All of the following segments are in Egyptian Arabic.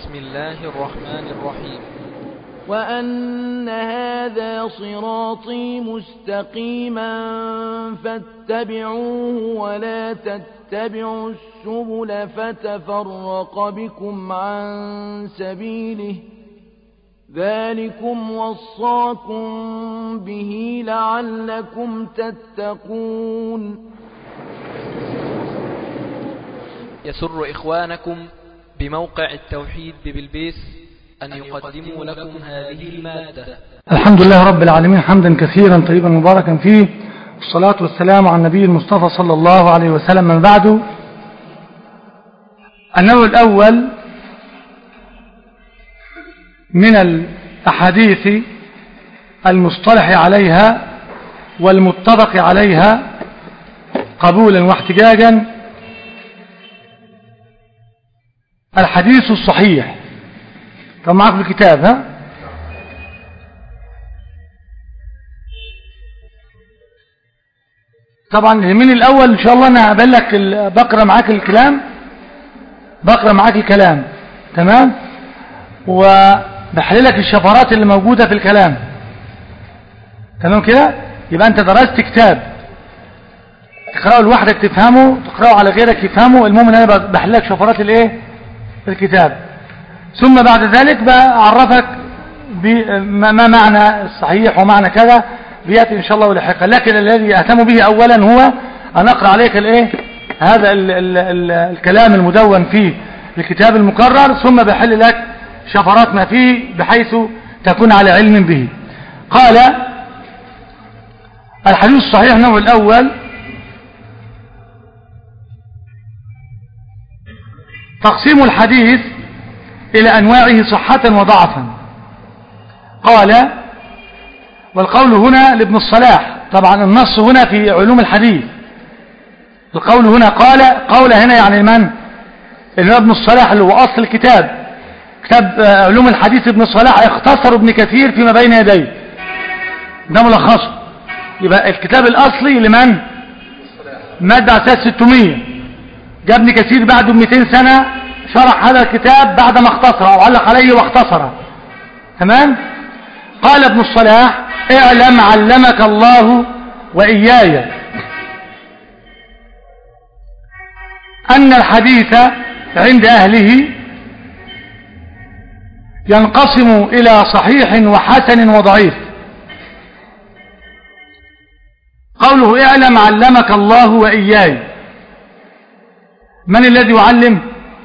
بسم الله الرحمن الرحيم وأن هذا صراطي مستقيما فاتبعوه ولا تتبعوا السبل فتفرق بكم عن سبيله ذلكم وصاكم به لعلكم تتقون يسر إخوانكم بموقع التوحيد ببلبيس أن يقدموا لكم هذه المادة الحمد لله رب العالمين حمدا كثيرا طيبا مباركا فيه والصلاة والسلام على النبي المصطفى صلى الله عليه وسلم من بعد النوع الأول من الأحاديث المصطلح عليها والمتفق عليها قبولا واحتجاجا الحديث الصحيح طب معاكم الكتاب ها طبعا من الاول ان شاء الله انا هقبل ال- بقرا معاك الكلام بقرا معاك الكلام تمام وبحلل لك الشفرات اللي موجوده في الكلام تمام كده يبقى انت درست كتاب تقراه لوحدك تفهمه تقراه على غيرك يفهمه المهم ان انا بحلل لك شفرات الايه الكتاب ثم بعد ذلك بعرفك بما ما معنى الصحيح ومعنى كذا بياتي ان شاء الله لاحقا لكن الذي اهتم به اولا هو ان اقرا عليك الايه هذا ال ال ال الكلام المدون في الكتاب المكرر ثم بحل لك شفرات ما فيه بحيث تكون على علم به قال الحديث الصحيح النوع الاول تقسيم الحديث إلى أنواعه صحة وضعفا قال والقول هنا لابن الصلاح طبعا النص هنا في علوم الحديث القول هنا قال قول هنا يعني من اللي هو ابن الصلاح اللي هو أصل الكتاب كتاب آه، علوم الحديث ابن الصلاح اختصر ابن كثير فيما بين يديه ده ملخصه يبقى الكتاب الأصلي لمن مادة أساس 600 جاء ابن كثير بعده ب 200 سنة شرح هذا الكتاب بعد ما اختصر أو علق عليه واختصره تمام قال ابن الصلاح اعلم علمك الله وإياي أن الحديث عند أهله ينقسم إلى صحيح وحسن وضعيف قوله اعلم علمك الله وإياي من الذي يعلم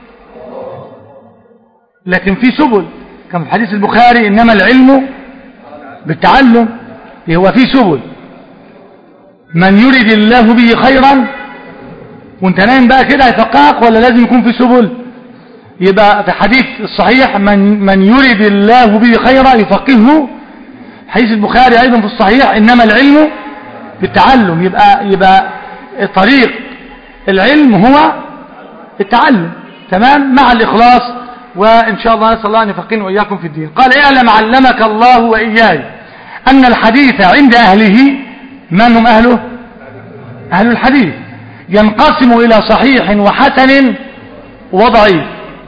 لكن في سبل كما في حديث البخاري إنما العلم بالتعلم هو في سبل من يريد الله به خيرا وانت نايم بقى كده هيفقهك ولا لازم يكون في سبل يبقى في حديث الصحيح من, من يريد الله به خيرا يفقهه حديث البخاري أيضا في الصحيح إنما العلم بالتعلم يبقى, يبقى طريق العلم هو التعلم تمام مع الإخلاص وإن شاء الله نسأل الله أن يفقهنا وإياكم في الدين قال اعلم علمك الله وإياي أن الحديث عند أهله من هم أهله أهل الحديث ينقسم إلى صحيح وحسن وضعيف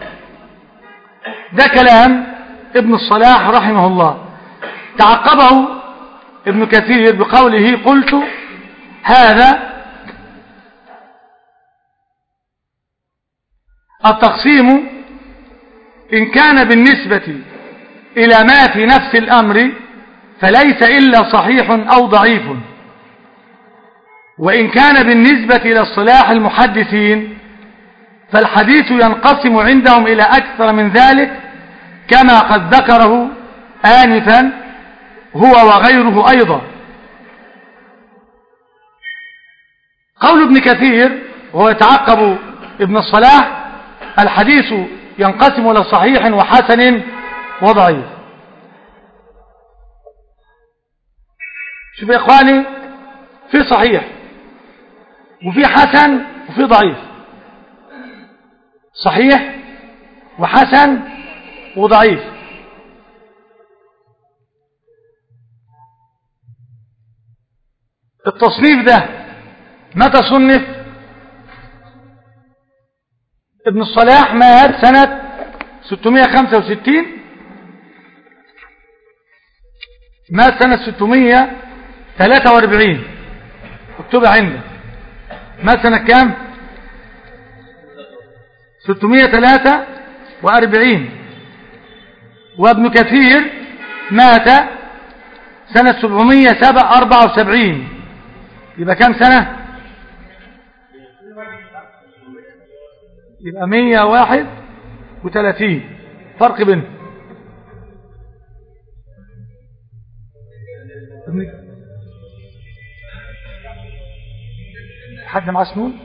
ده كلام ابن الصلاح رحمه الله تعقبه ابن كثير بقوله قلت هذا التقسيم إن كان بالنسبة إلى ما في نفس الأمر فليس إلا صحيح أو ضعيف وإن كان بالنسبة إلى الصلاح المحدثين فالحديث ينقسم عندهم إلى أكثر من ذلك كما قد ذكره آنفا هو وغيره أيضا قول ابن كثير وهو يتعقب ابن الصلاح الحديث ينقسم إلى صحيح وحسن وضعيف شوف يا إخواني في صحيح وفي حسن وفي ضعيف صحيح وحسن وضعيف التصنيف ده متى صنف ابن الصلاح مات سنة 665 مات سنة 643 اكتبها عندك مات سنة كام 643 وابن كثير مات سنة 774 يبقى كام سنة يبقى 131 فرق بينهم حد معاه سنون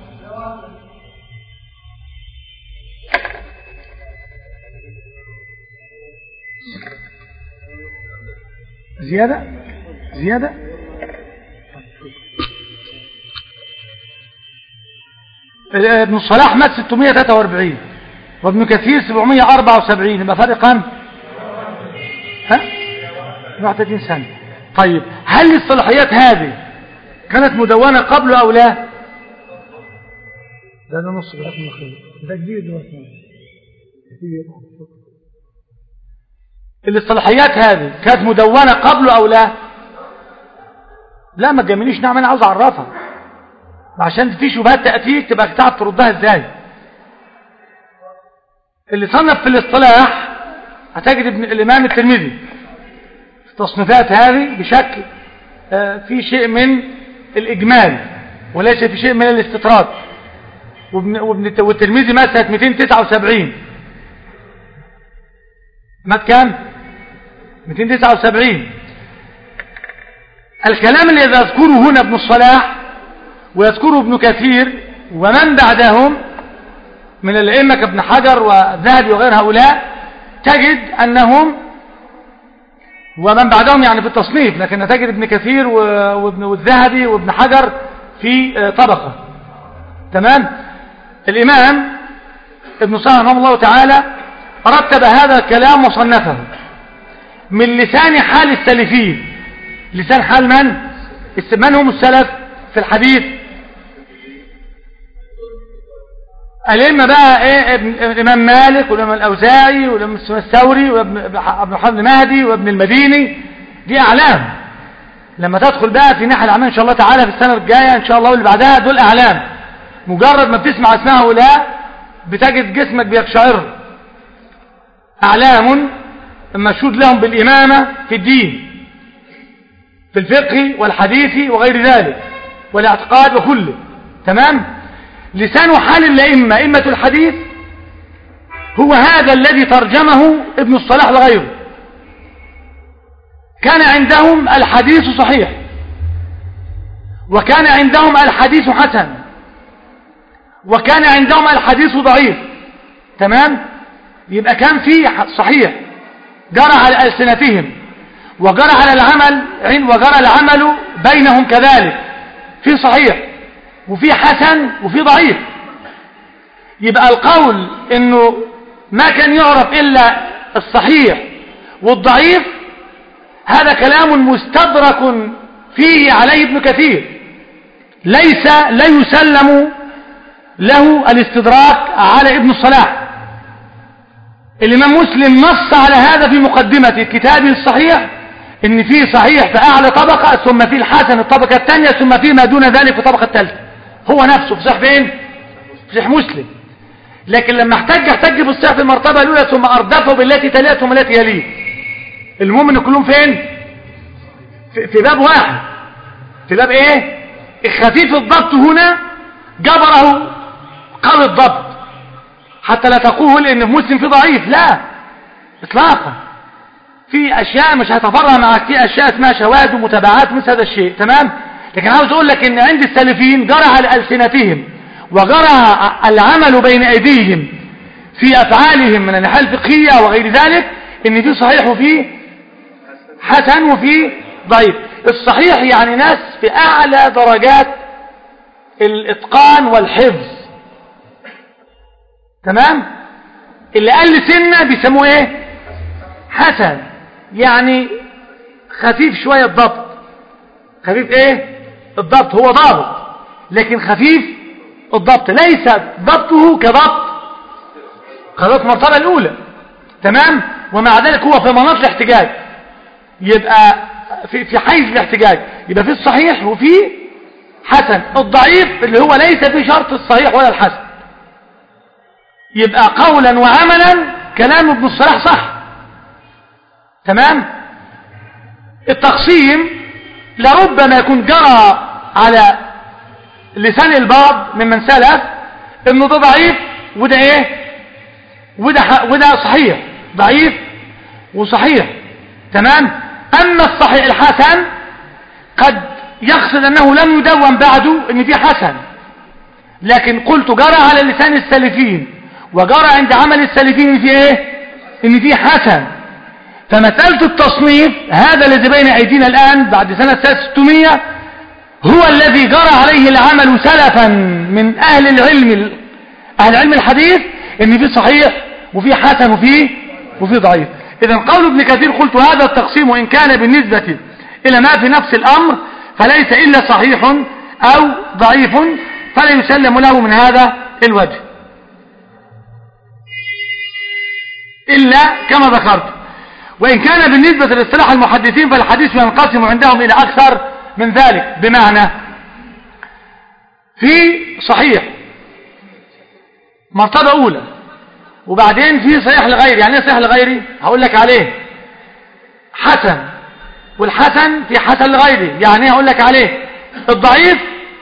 زيادة زيادة ابن الصلاح مات 643 وابن كثير 774 يبقى فرق كام ها 31 سنة طيب هل الصلاحيات هذه كانت مدونة قبل أو لا ده ده نص جرات من الخير ده جديد دلوقتي الصلاحيات هذه كانت مدونة قبل أو لا لا ما تجمليش نعم أنا عاوز أعرفها عشان في شبهات تأتيك تبقى تعرف تردها ازاي اللي صنف في الاصطلاح هتجد ابن الإمام الترمذي التصنيفات هذه بشكل آه في شيء من الإجمال وليس في شيء من الاستطراد وابن وابن والترمذي مات سنة 279 مات كام 279 الكلام اللي يذكره هنا ابن الصلاح ويذكره ابن كثير ومن بعدهم من الأئمة كابن حجر وذهبي وغير هؤلاء تجد أنهم ومن بعدهم يعني في التصنيف لكن تجد ابن كثير وابن والذهبي وابن حجر في طبقة تمام الإمام ابن صالح رحمه الله تعالى رتب هذا الكلام وصنفه من لسان حال السلفين لسان حال من من هم السلف في الحديث الائمه بقى ايه الامام مالك والامام الاوزاعي والامام الثوري وابن محمد المهدي وابن المديني دي اعلام لما تدخل بقى في ناحيه الاعمال ان شاء الله تعالى في السنه الجايه ان شاء الله واللي بعدها دول اعلام مجرد ما بتسمع اسماء هؤلاء بتجد جسمك بيقشعر اعلام مشهود لهم بالامامه في الدين في الفقه والحديث وغير ذلك والاعتقاد وكله تمام لسان حال الأئمة أئمة الحديث هو هذا الذي ترجمه ابن الصلاح وغيره كان عندهم الحديث صحيح وكان عندهم الحديث حسن وكان عندهم الحديث ضعيف تمام يبقى كان في صحيح جرى على ألسنتهم وجرى على العمل وجرى العمل بينهم كذلك في صحيح وفي حسن وفي ضعيف يبقى القول انه ما كان يعرف الا الصحيح والضعيف هذا كلام مستدرك فيه عليه ابن كثير ليس لا يسلم له الاستدراك على ابن الصلاح الامام مسلم نص على هذا في مقدمة كتابه الصحيح ان فيه صحيح في اعلى طبقة ثم فيه الحسن الطبقة الثانية ثم فيه ما دون ذلك في الطبقة الثالثة هو نفسه في صحيح فين في صحيح مسلم لكن لما احتج احتج بالصحيح في المرتبة الاولى ثم اردفه بالتي تليها ثم التي يليه المهم ان كلهم فين في, في باب واحد في باب ايه خفيف الضبط هنا جبره قوي الضبط حتى لا تقول ان مسلم في ضعيف لا اطلاقا في اشياء مش هتفرع معك في اشياء اسمها شواهد ومتابعات مثل هذا الشيء تمام لكن عاوز اقول لك ان عند السلفيين جرى على السنتهم وجرى العمل بين ايديهم في افعالهم من الناحيه الفقهيه وغير ذلك ان في صحيح وفي حسن وفي ضعيف الصحيح يعني ناس في اعلى درجات الاتقان والحفظ تمام اللي قل سنه بيسموه ايه حسن يعني خفيف شويه الضبط خفيف ايه الضبط هو ضابط لكن خفيف الضبط ليس ضبطه كضبط كضبط المرتبه الاولى تمام ومع ذلك هو في مناط الاحتجاج يبقى في في حيز الاحتجاج يبقى في الصحيح وفي حسن الضعيف اللي هو ليس في شرط الصحيح ولا الحسن يبقى قولا وعملا كلام ابن الصلاح صح تمام التقسيم لربما يكون جرى على لسان البعض ممن سلف انه ده ضعيف وده ايه وده, وده صحيح ضعيف وصحيح تمام اما الصحيح الحسن قد يقصد انه لم يدون بعده ان في حسن لكن قلت جرى على لسان السلفين وجرى عند عمل السلفين في ايه ان في حسن فمسألة التصنيف هذا الذي بين ايدينا الان بعد سنة 600 هو الذي جرى عليه العمل سلفا من اهل العلم اهل علم الحديث ان في صحيح وفي حسن وفي وفي ضعيف اذا قول ابن كثير قلت هذا التقسيم وان كان بالنسبة الى ما في نفس الامر فليس الا صحيح او ضعيف فلا يسلم له من هذا الوجه إلا كما ذكرت وإن كان بالنسبة لاصطلاح المحدثين فالحديث ينقسم عندهم إلى أكثر من ذلك بمعنى في صحيح مرتبة أولى وبعدين في صحيح لغيري يعني ايه صحيح لغيري هقول لك عليه حسن والحسن في حسن لغيري يعني ايه هقول لك عليه الضعيف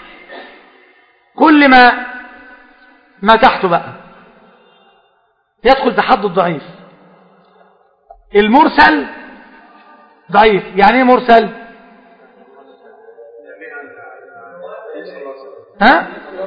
كل ما ما تحته بقى يدخل في حد الضعيف المرسل ضعيف يعني ايه مرسل ها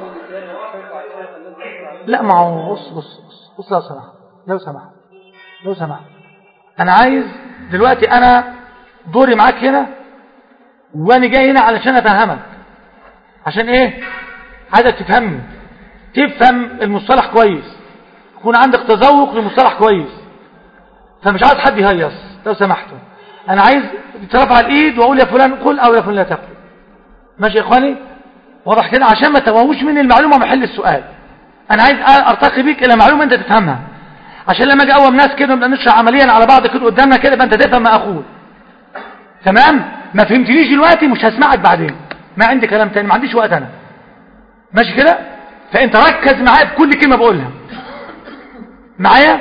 لا ما هو بص بص بص بص لو سمحت لو سمحت لو سمحت انا عايز دلوقتي انا دوري معاك هنا وانا جاي هنا علشان افهمك عشان ايه عايزك تفهمني تفهم المصطلح كويس يكون عندك تذوق للمصطلح كويس فمش عايز حد يهيص لو سمحتوا انا عايز ترفع الايد واقول يا فلان قل او يا فلان لا تقل ماشي يا اخواني واضح كده عشان ما توهوش مني المعلومه محل السؤال انا عايز ارتقي بيك الى معلومه انت تفهمها عشان لما اجي اقوم ناس كده نبقى نشرح عمليا على بعض كده قدامنا كده يبقى انت تفهم ما اقول تمام ما فهمتنيش دلوقتي مش هسمعك بعدين ما عندي كلام تاني ما عنديش وقت انا ماشي كده فانت ركز معايا بكل كلمه بقولها معايا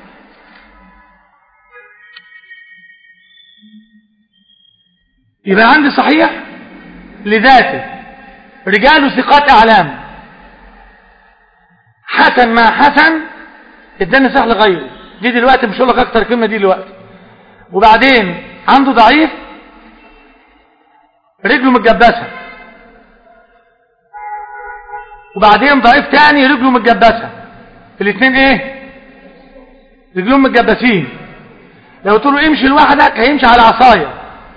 يبقى عندي صحيح لذاته رجال ثقات اعلام حسن ما حسن اداني صح لغيره دي دلوقتي مش هقول لك اكتر كلمه دي دلوقتي وبعدين عنده ضعيف رجله متجبسه وبعدين ضعيف تاني رجله متجبسه الاثنين ايه رجلهم متجبسين لو قلت له امشي لوحدك هيمشي على عصايه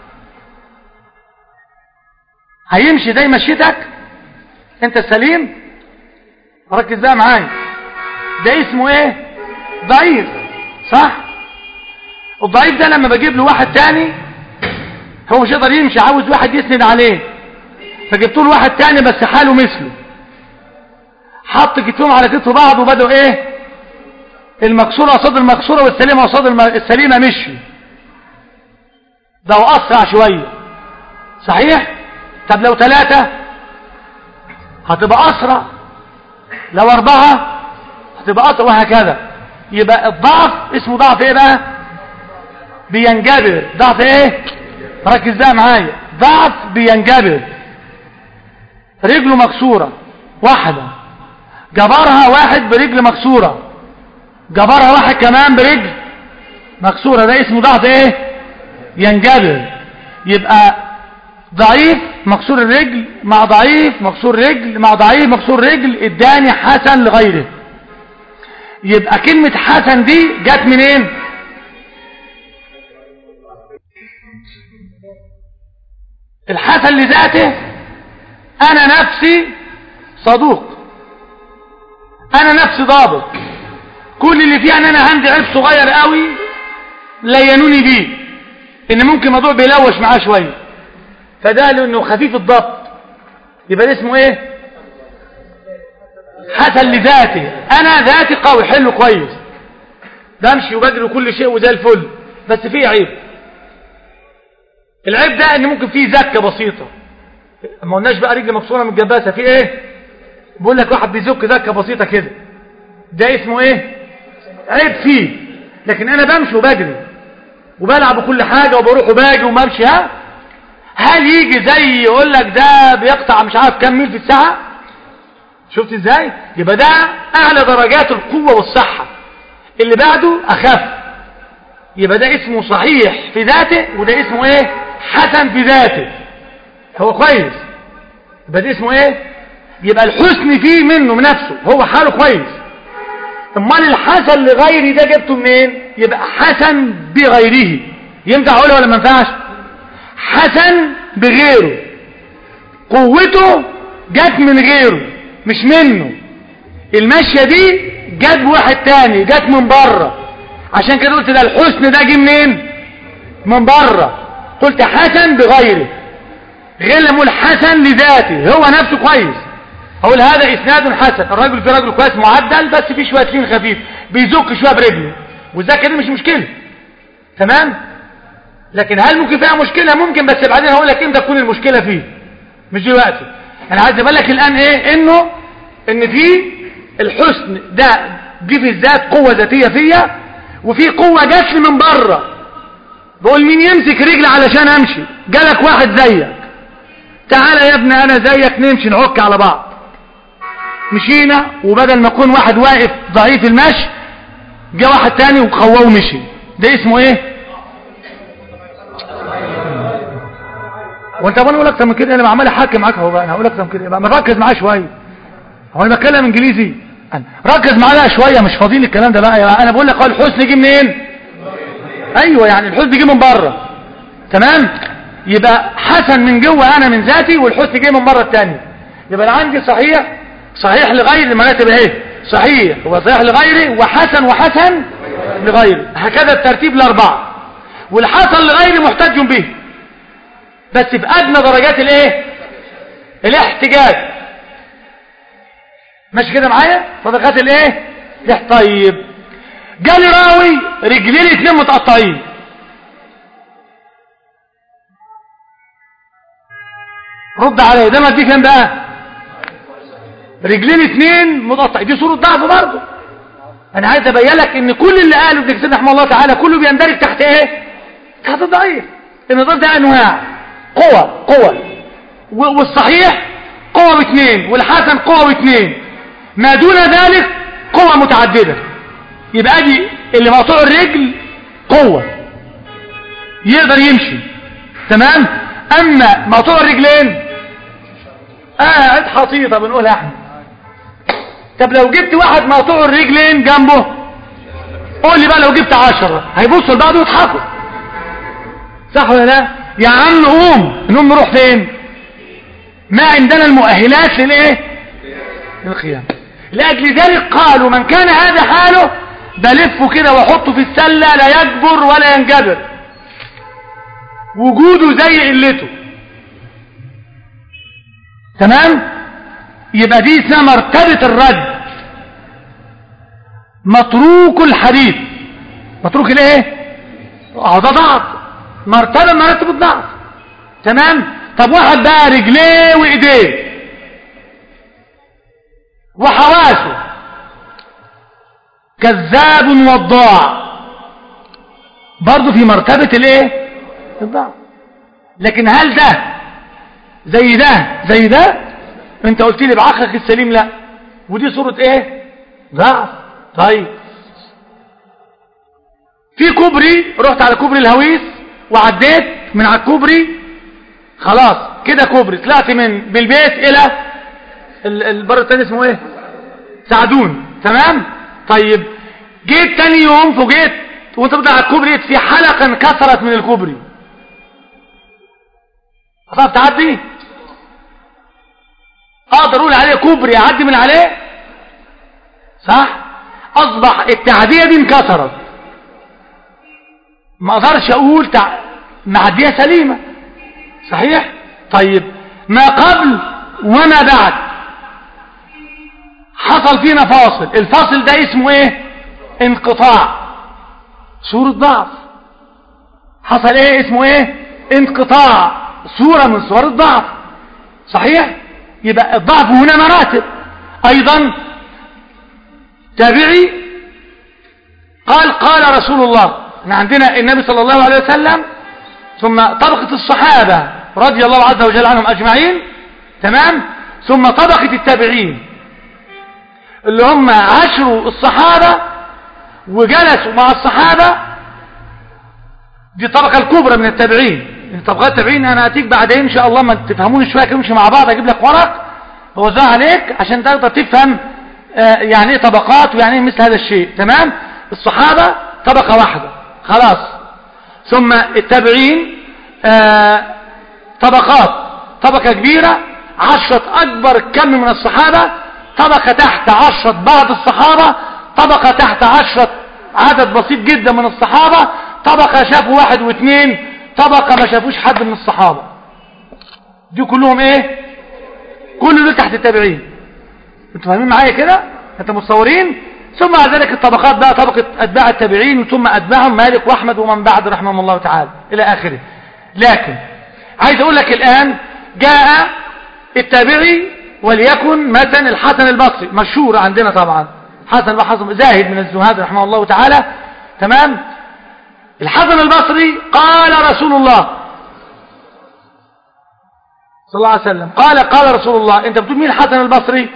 هيمشي زي مشيتك انت السليم ركز بقى معايا ده اسمه ايه ضعيف صح الضعيف ده لما بجيب له واحد تاني هو مش يقدر يمشي عاوز واحد يسند عليه فجبت له واحد تاني بس حاله مثله حط كتفهم على كتف بعض وبدأوا ايه المكسورة قصاد المكسورة والسليمة قصاد السليمة مشي ده هو أسرع شوية صحيح طب لو ثلاثة هتبقى أسرع لو أربعة هتبقى أسرع وهكذا يبقى الضعف اسمه ضعف ايه بقى بينجبر ضعف ايه ركز بقى معايا ضعف بينجبر رجله مكسورة واحدة جبرها واحد برجل مكسورة جبرها واحد كمان برجل مكسورة ده اسمه ضعف ايه ينجبر يبقى ضعيف مكسور الرجل مع ضعيف مكسور رجل مع ضعيف مكسور رجل اداني حسن لغيره يبقى كلمة حسن دي جت منين الحسن لذاته انا نفسي صدوق انا نفسي ضابط كل اللي فيه ان انا عندي عيب صغير قوي لينوني بيه ان ممكن الموضوع بيلوش معاه شويه فده لانه خفيف الضبط يبقى ده اسمه ايه حسن لذاته انا ذاتي قوي حلو كويس بمشي وبجري وكل شيء وزي الفل بس فيه عيب العيب ده ان ممكن فيه زكة بسيطة ما قلناش بقى رجل مكسورة من الجباسة في ايه بقول لك واحد بيزك زكة بسيطة كده ده اسمه ايه عيب فيه لكن انا بمشي وبجري وبلعب كل حاجة وبروح وباجي وممشي ها هل يجي زي يقول لك ده بيقطع مش عارف كم ميل في الساعة شفت ازاي يبقى ده اعلى درجات القوة والصحة اللي بعده اخف يبقى ده اسمه صحيح في ذاته وده اسمه ايه حسن في ذاته هو كويس يبقى ده اسمه ايه يبقى الحسن فيه منه من نفسه هو حاله كويس امال الحسن لغيري ده جبته منين يبقى حسن بغيره ينفع اقوله ولا ما ينفعش حسن بغيره قوته جت من غيره مش منه المشية دي جت بواحد تاني جت من بره عشان كده قلت ده الحسن ده جه منين من بره قلت حسن بغيره غير لما اقول حسن لذاته هو نفسه كويس اقول هذا اسناد حسن الراجل في راجل كويس معدل بس في شويه لين خفيف بيزك شويه برجله والزكه دي مش مشكله تمام لكن هل ممكن فيها مشكله ممكن بس بعدين هقول لك امتى تكون المشكله فيه مش دلوقتي انا عايز اقول لك الان ايه انه ان في الحسن ده جه في الذات قوه ذاتيه فيا وفي قوه جات لي من بره بقول مين يمسك رجلي علشان امشي جالك واحد زيك تعالى يا ابني انا زيك نمشي نعك على بعض مشينا وبدل ما يكون واحد واقف ضعيف المشي جه واحد تاني وقواه ومشي ده اسمه ايه وانت ابغى اقول اكتر من كده انا عمال احكي معاك اهو بقى انا هقول اكتر من كده ما ركز معايا شويه هو انا بتكلم انجليزي أنا. ركز معايا شويه مش فاضيين الكلام ده بقى انا بقول لك هو الحسن جه منين ايوه يعني الحسن جه من بره تمام يبقى حسن من جوه انا من ذاتي والحسن جه من بره الثانيه يبقى انا عندي صحيح صحيح لغير المراتب اهي صحيح وصحيح لغيره وحسن وحسن لغيره هكذا الترتيب الاربعه والحسن لغيره محتج به بس في ادنى درجات الايه الاحتجاج ماشي كده معايا درجات الايه طيب جالي راوي رجلين اتنين متقطعين رد عليه ده ما دي فين بقى رجلين اتنين متقطع دي صورة ضعف برضه انا عايز ابين لك ان كل اللي قاله ابن كثير رحمه الله تعالى كله بيندرج تحت ايه تحت الضعيف النظام ده انواع قوة قوة والصحيح قوة باثنين والحسن قوة باثنين ما دون ذلك قوة متعددة يبقى دي اللي مقطوع الرجل قوة يقدر يمشي تمام اما مقطوع الرجلين قاعد آه حطيطة بنقولها احنا طب لو جبت واحد مقطوع الرجلين جنبه قول لي بقى لو جبت عشرة هيبصوا لبعض ويضحكوا صح ولا لا يا عم قوم نقوم نروح فين ما عندنا المؤهلات للايه للقيام لاجل ذلك قالوا من كان هذا حاله بلفه كده واحطه في السله لا يجبر ولا ينجبر وجوده زي قلته تمام يبقى دي اسمها مرتبه الرد متروك الحديث متروك الايه اهو ده ضعف مرتبه مراتب الضعف تمام طب واحد بقى رجليه وايديه وحواسه كذاب وضاع برضه في مرتبة الايه الضعف لكن هل ده زي ده زي ده انت قلت لي بعقلك السليم لا ودي صورة ايه ضعف طيب في كوبري رحت على كوبري الهويس وعديت من على الكوبري خلاص كده كوبري طلعت من بالبيت الى البر التاني اسمه ايه سعدون تمام طيب جيت تاني يوم فوجئت وانت بتطلع على الكوبري في حلقه انكسرت من الكوبري هتعرف تعدي اقدر اقول عليه كوبري اعدي من عليه صح اصبح التعديه دي انكسرت ما اقدرش اقول تع... معديه سليمه صحيح طيب ما قبل وما بعد حصل فينا فاصل الفاصل ده اسمه ايه انقطاع صورة ضعف حصل ايه اسمه ايه انقطاع صورة من صور الضعف صحيح يبقى الضعف هنا مراتب ايضا تابعي قال قال رسول الله احنا عندنا النبي صلى الله عليه وسلم ثم طبقة الصحابة رضي الله عز وجل عنهم اجمعين تمام ثم طبقة التابعين اللي هم عشروا الصحابة وجلسوا مع الصحابة دي الطبقة الكبرى من التابعين طبقات التابعين انا هاتيك بعدين ان شاء الله ما تفهموني شوية كده نمشي مع بعض اجيب لك ورق بوزعه عليك عشان تقدر تفهم آه يعني ايه طبقات ويعني ايه مثل هذا الشيء تمام الصحابة طبقة واحدة خلاص ثم التابعين آه طبقات طبقة كبيرة عشرة اكبر كم من الصحابة طبقة تحت عشرة بعض الصحابة طبقة تحت عشرة عدد بسيط جدا من الصحابة طبقة شافوا واحد واثنين طبقة ما شافوش حد من الصحابة دي كلهم ايه كل دول تحت التابعين انتوا فاهمين معايا كده انتوا متصورين ثم بعد ذلك الطبقات بقى طبقة اتباع التابعين ثم اتباعهم مالك واحمد ومن بعد رحمهم الله تعالى الى اخره لكن عايز اقول لك الان جاء التابعي وليكن مثلا الحسن البصري مشهور عندنا طبعا حسن البصري زاهد من الزهاد رحمه الله تعالى تمام الحسن البصري قال رسول الله صلى الله عليه وسلم قال قال رسول الله انت بتقول مين الحسن البصري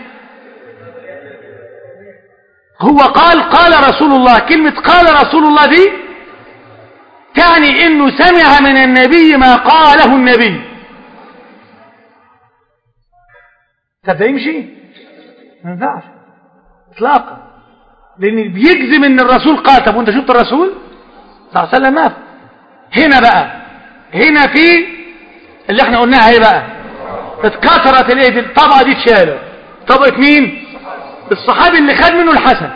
هو قال قال رسول الله كلمة قال رسول الله دي تعني انه سمع من النبي ما قاله النبي طب ده يمشي ما ينفعش اطلاقا لان بيجزم ان الرسول قال طب وانت شفت الرسول صلى الله عليه وسلم ما هنا بقى هنا في اللي احنا قلناها ايه بقى اتكسرت الايه دي الطبقه دي اتشالت طبقه مين الصحابي اللي خد منه الحسن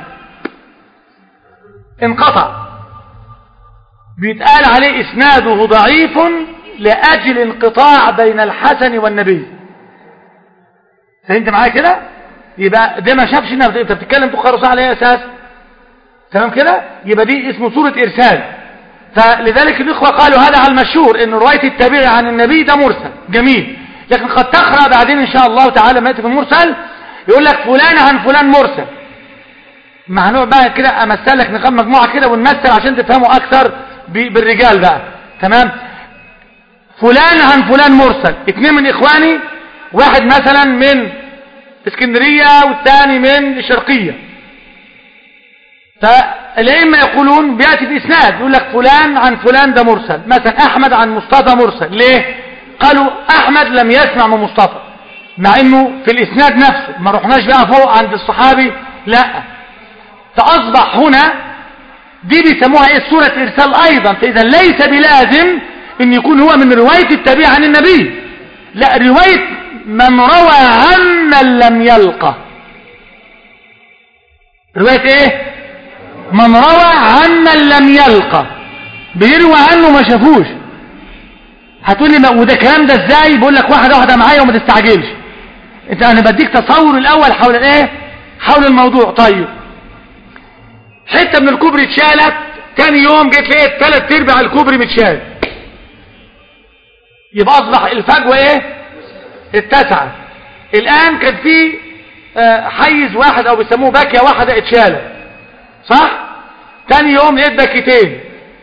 انقطع بيتقال عليه اسناده ضعيف لاجل انقطاع بين الحسن والنبي فهمت معايا كده يبقى ده ما شافش انك انت بتتكلم تقرا صح على اي اساس تمام كده يبقى دي اسمه صورة ارسال فلذلك الاخوة قالوا هذا على المشهور ان رواية التابعي عن النبي ده مرسل جميل لكن قد تقرأ بعدين ان شاء الله تعالى ما يأتي في المرسل يقول لك فلان عن فلان مرسل ما هنقعد بقى كده امثل لك نقام مجموعة كده ونمثل عشان تفهموا اكثر بالرجال بقى تمام فلان عن فلان مرسل اثنين من اخواني واحد مثلا من اسكندرية والثاني من الشرقية فالائمه يقولون بياتي باسناد يقول لك فلان عن فلان ده مرسل مثلا احمد عن مصطفى مرسل ليه قالوا احمد لم يسمع من مصطفى مع انه في الاسناد نفسه ما رحناش بقى فوق عند الصحابي لا فاصبح هنا دي بيسموها ايه صوره ارسال ايضا فاذا ليس بلازم ان يكون هو من روايه التابع عن النبي لا روايه من روى عن من لم يلقى روايه ايه من روى عن من لم يلقى بيروى عنه ما شافوش هتقول لي وده الكلام ده ازاي بقول لك واحده واحده معايا وما تستعجلش انت انا بديك تصور الاول حول الايه حول الموضوع طيب حته من الكوبري اتشالت تاني يوم جيت لقيت ثلاث ارباع الكوبري متشال يبقى اصبح الفجوه ايه اتسعت الان كان في حيز واحد او بيسموه باكيه واحده اتشالت صح تاني يوم لقيت باكيتين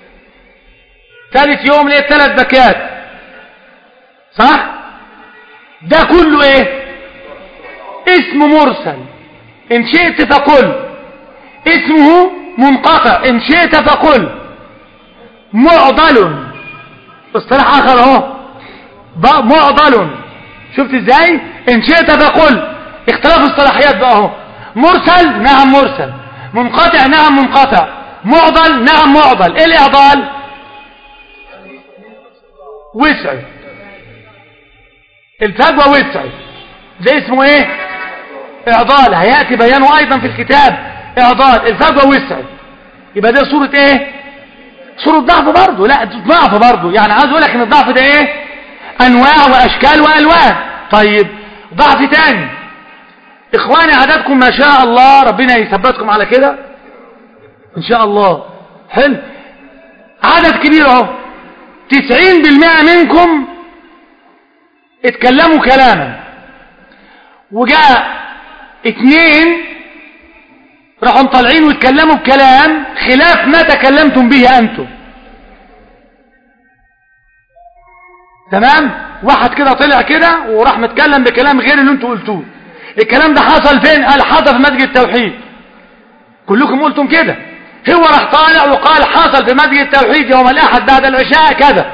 ثالث يوم لقيت ثلاث باكات صح ده كله ايه اسم مرسل ان شئت فقل اسمه منقطع ان شئت فقل معضل اصطلاح اخر اهو معضل شفت ازاي ان شئت فقل اختلاف الصلاحيات بقى اهو مرسل نعم مرسل منقطع نعم منقطع معضل نعم معضل ايه الاعضال وسعي الفجوة وسعي ده اسمه ايه اعضال هيأتي بيانه ايضا في الكتاب اعضال الفجوة وسعي يبقى ده صورة ايه صورة ضعف برضه لا ضعف برضه يعني عايز اقول لك ان الضعف ده ايه انواع واشكال والوان طيب ضعف تاني اخواني عددكم ما شاء الله ربنا يثبتكم على كده ان شاء الله حلو عدد كبير اهو تسعين بالمئة منكم اتكلموا كلاما وجاء اتنين راحوا طالعين واتكلموا بكلام خلاف ما تكلمتم به انتم تمام واحد كده طلع كده وراح متكلم بكلام غير اللي انتوا قلتوه الكلام ده حصل فين قال حصل في مسجد التوحيد كلكم قلتم كده هو راح طالع وقال حصل في مسجد التوحيد يوم الاحد بعد العشاء كذا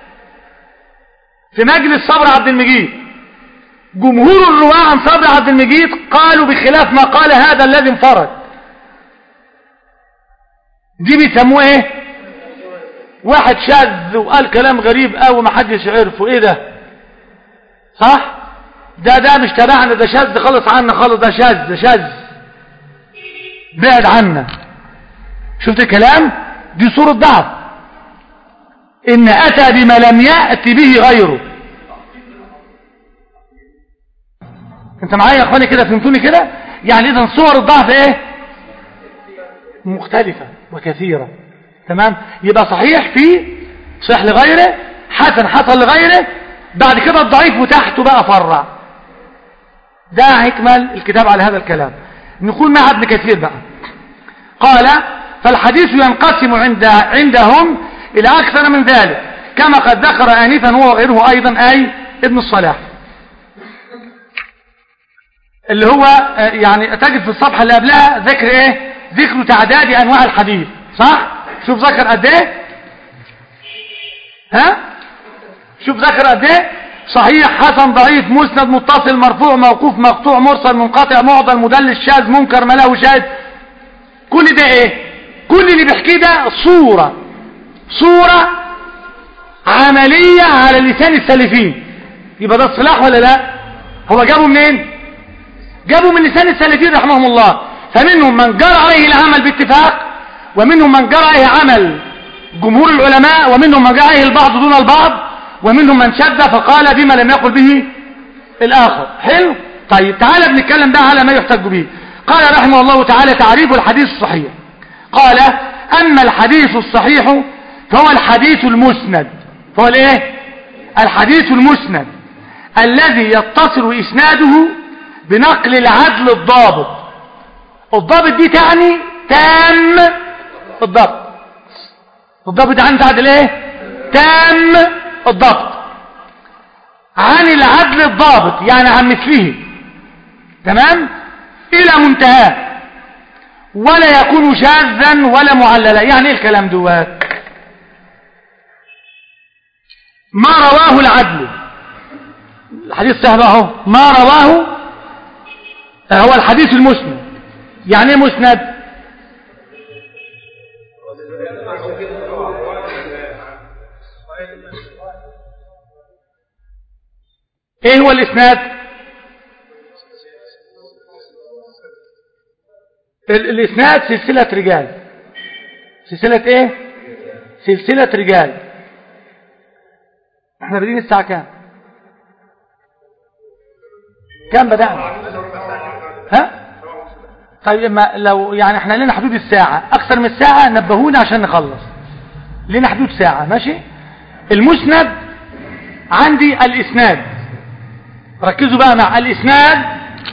في مجلس صبر عبد المجيد جمهور الرواة عن صبر عبد المجيد قالوا بخلاف ما قال هذا الذي انفرد دي بيسموه ايه واحد شاذ وقال كلام غريب قوي ما حدش عرفه ايه ده صح ده ده مش تبعنا ده شاذ خالص عنا خالص ده شاذ ده شاذ بعد عنا شفت الكلام دي صورة ضعف ان اتى بما لم يأتي به غيره انت معايا يا اخواني كده فهمتوني كده يعني اذا صور الضعف ايه مختلفة وكثيرة تمام يبقى صحيح في صح لغيره حسن حصل لغيره بعد كده الضعيف وتحته بقى فرع ده هيكمل الكتاب على هذا الكلام نقول مع ابن كثير بقى قال فالحديث ينقسم عند عندهم إلى أكثر من ذلك كما قد ذكر آنفا هو وغيره أيضا أي ابن الصلاح اللي هو يعني تجد في الصفحة اللي قبلها ذكر ايه ذكر تعداد أنواع الحديث صح شوف ذكر قد ايه ها شوف ذكر قد ايه صحيح حسن ضعيف مسند متصل مرفوع موقوف مقطوع مرسل منقطع معضل مدلس شاذ منكر ما له شاذ كل ده ايه كل اللي بيحكيه ده صورة صورة عملية على لسان السالفين يبقى ده الصلاح ولا لا هو جابه منين جابوا من لسان السالفين رحمهم الله فمنهم من جرى عليه العمل باتفاق ومنهم من جرى عليه عمل جمهور العلماء ومنهم من جرى عليه البعض دون البعض ومنهم من شد فقال بما لم يقل به الآخر حلو طيب تعالى بنتكلم بقى على ما يحتج به قال رحمه الله تعالى تعريف الحديث الصحيح قال أما الحديث الصحيح فهو الحديث المسند فهو الايه الحديث المسند الذي يتصل إسناده بنقل العدل الضابط الضابط دي تعني تام الضبط الضابط عن تعدل ايه تام الضبط عن العدل الضابط يعني عن مثله تمام الى منتهى ولا يكون شاذا ولا معللا يعني ايه الكلام دوات ما رواه العدل الحديث سهل اهو ما رواه هو الحديث المسند يعني ايه مسند ايه هو الاسناد الاسناد سلسلة رجال سلسلة ايه سلسلة رجال احنا بدين الساعة كام كام بدأنا ها طيب اما لو يعني احنا لنا حدود الساعة اكثر من الساعة نبهونا عشان نخلص لنا حدود ساعة ماشي المسند عندي الاسناد ركزوا بقى مع الاسناد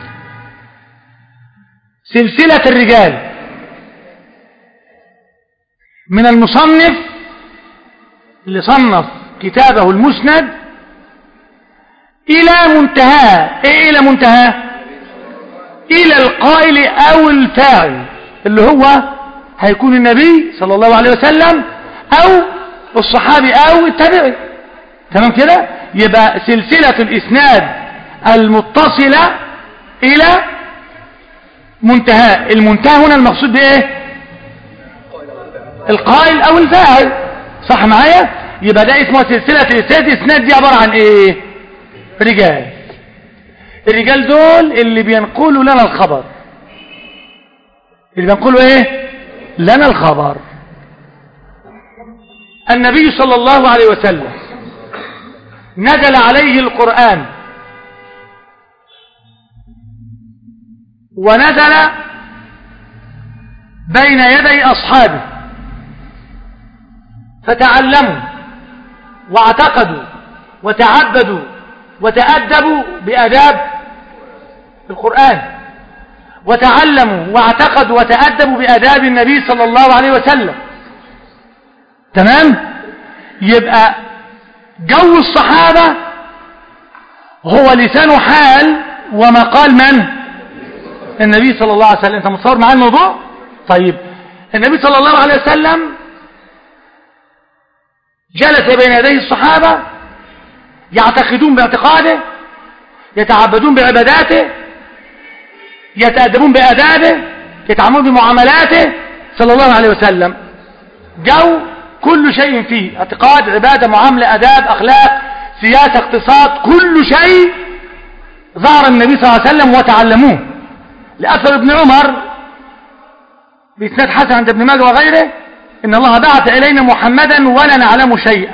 سلسلة الرجال من المصنف اللي صنف كتابه المسند الى منتهى ايه الى منتهى الى القائل او الفاعل اللي هو هيكون النبي صلى الله عليه وسلم او الصحابي او التابعي تمام كده يبقى سلسلة الاسناد المتصلة الى منتهى المنتهى هنا المقصود بايه القائل او الفاعل صح معايا يبقى ده اسمه سلسلة الاسناد الاسناد دي عبارة عن ايه رجال الرجال دول اللي بينقلوا لنا الخبر اللي بينقلوا ايه لنا الخبر النبي صلى الله عليه وسلم نزل عليه القرآن ونزل بين يدي أصحابه فتعلموا واعتقدوا وتعبدوا وتأدبوا بأداب القرآن وتعلموا واعتقدوا وتأدبوا بأداب النبي صلى الله عليه وسلم تمام يبقى جو الصحابة هو لسان حال ومقال من النبي صلى الله عليه وسلم انت متصور معايا الموضوع طيب النبي صلى الله عليه وسلم جلس بين يديه الصحابة يعتقدون باعتقاده يتعبدون بعباداته يتأدبون بأدابه يتعاملون بمعاملاته صلى الله عليه وسلم جو كل شيء فيه اعتقاد عبادة معاملة أداب أخلاق سياسة اقتصاد كل شيء ظهر النبي صلى الله عليه وسلم وتعلموه لأثر ابن عمر بإسناد حسن عند ابن ماجه وغيره إن الله بعث إلينا محمدا ولا نعلم شيئا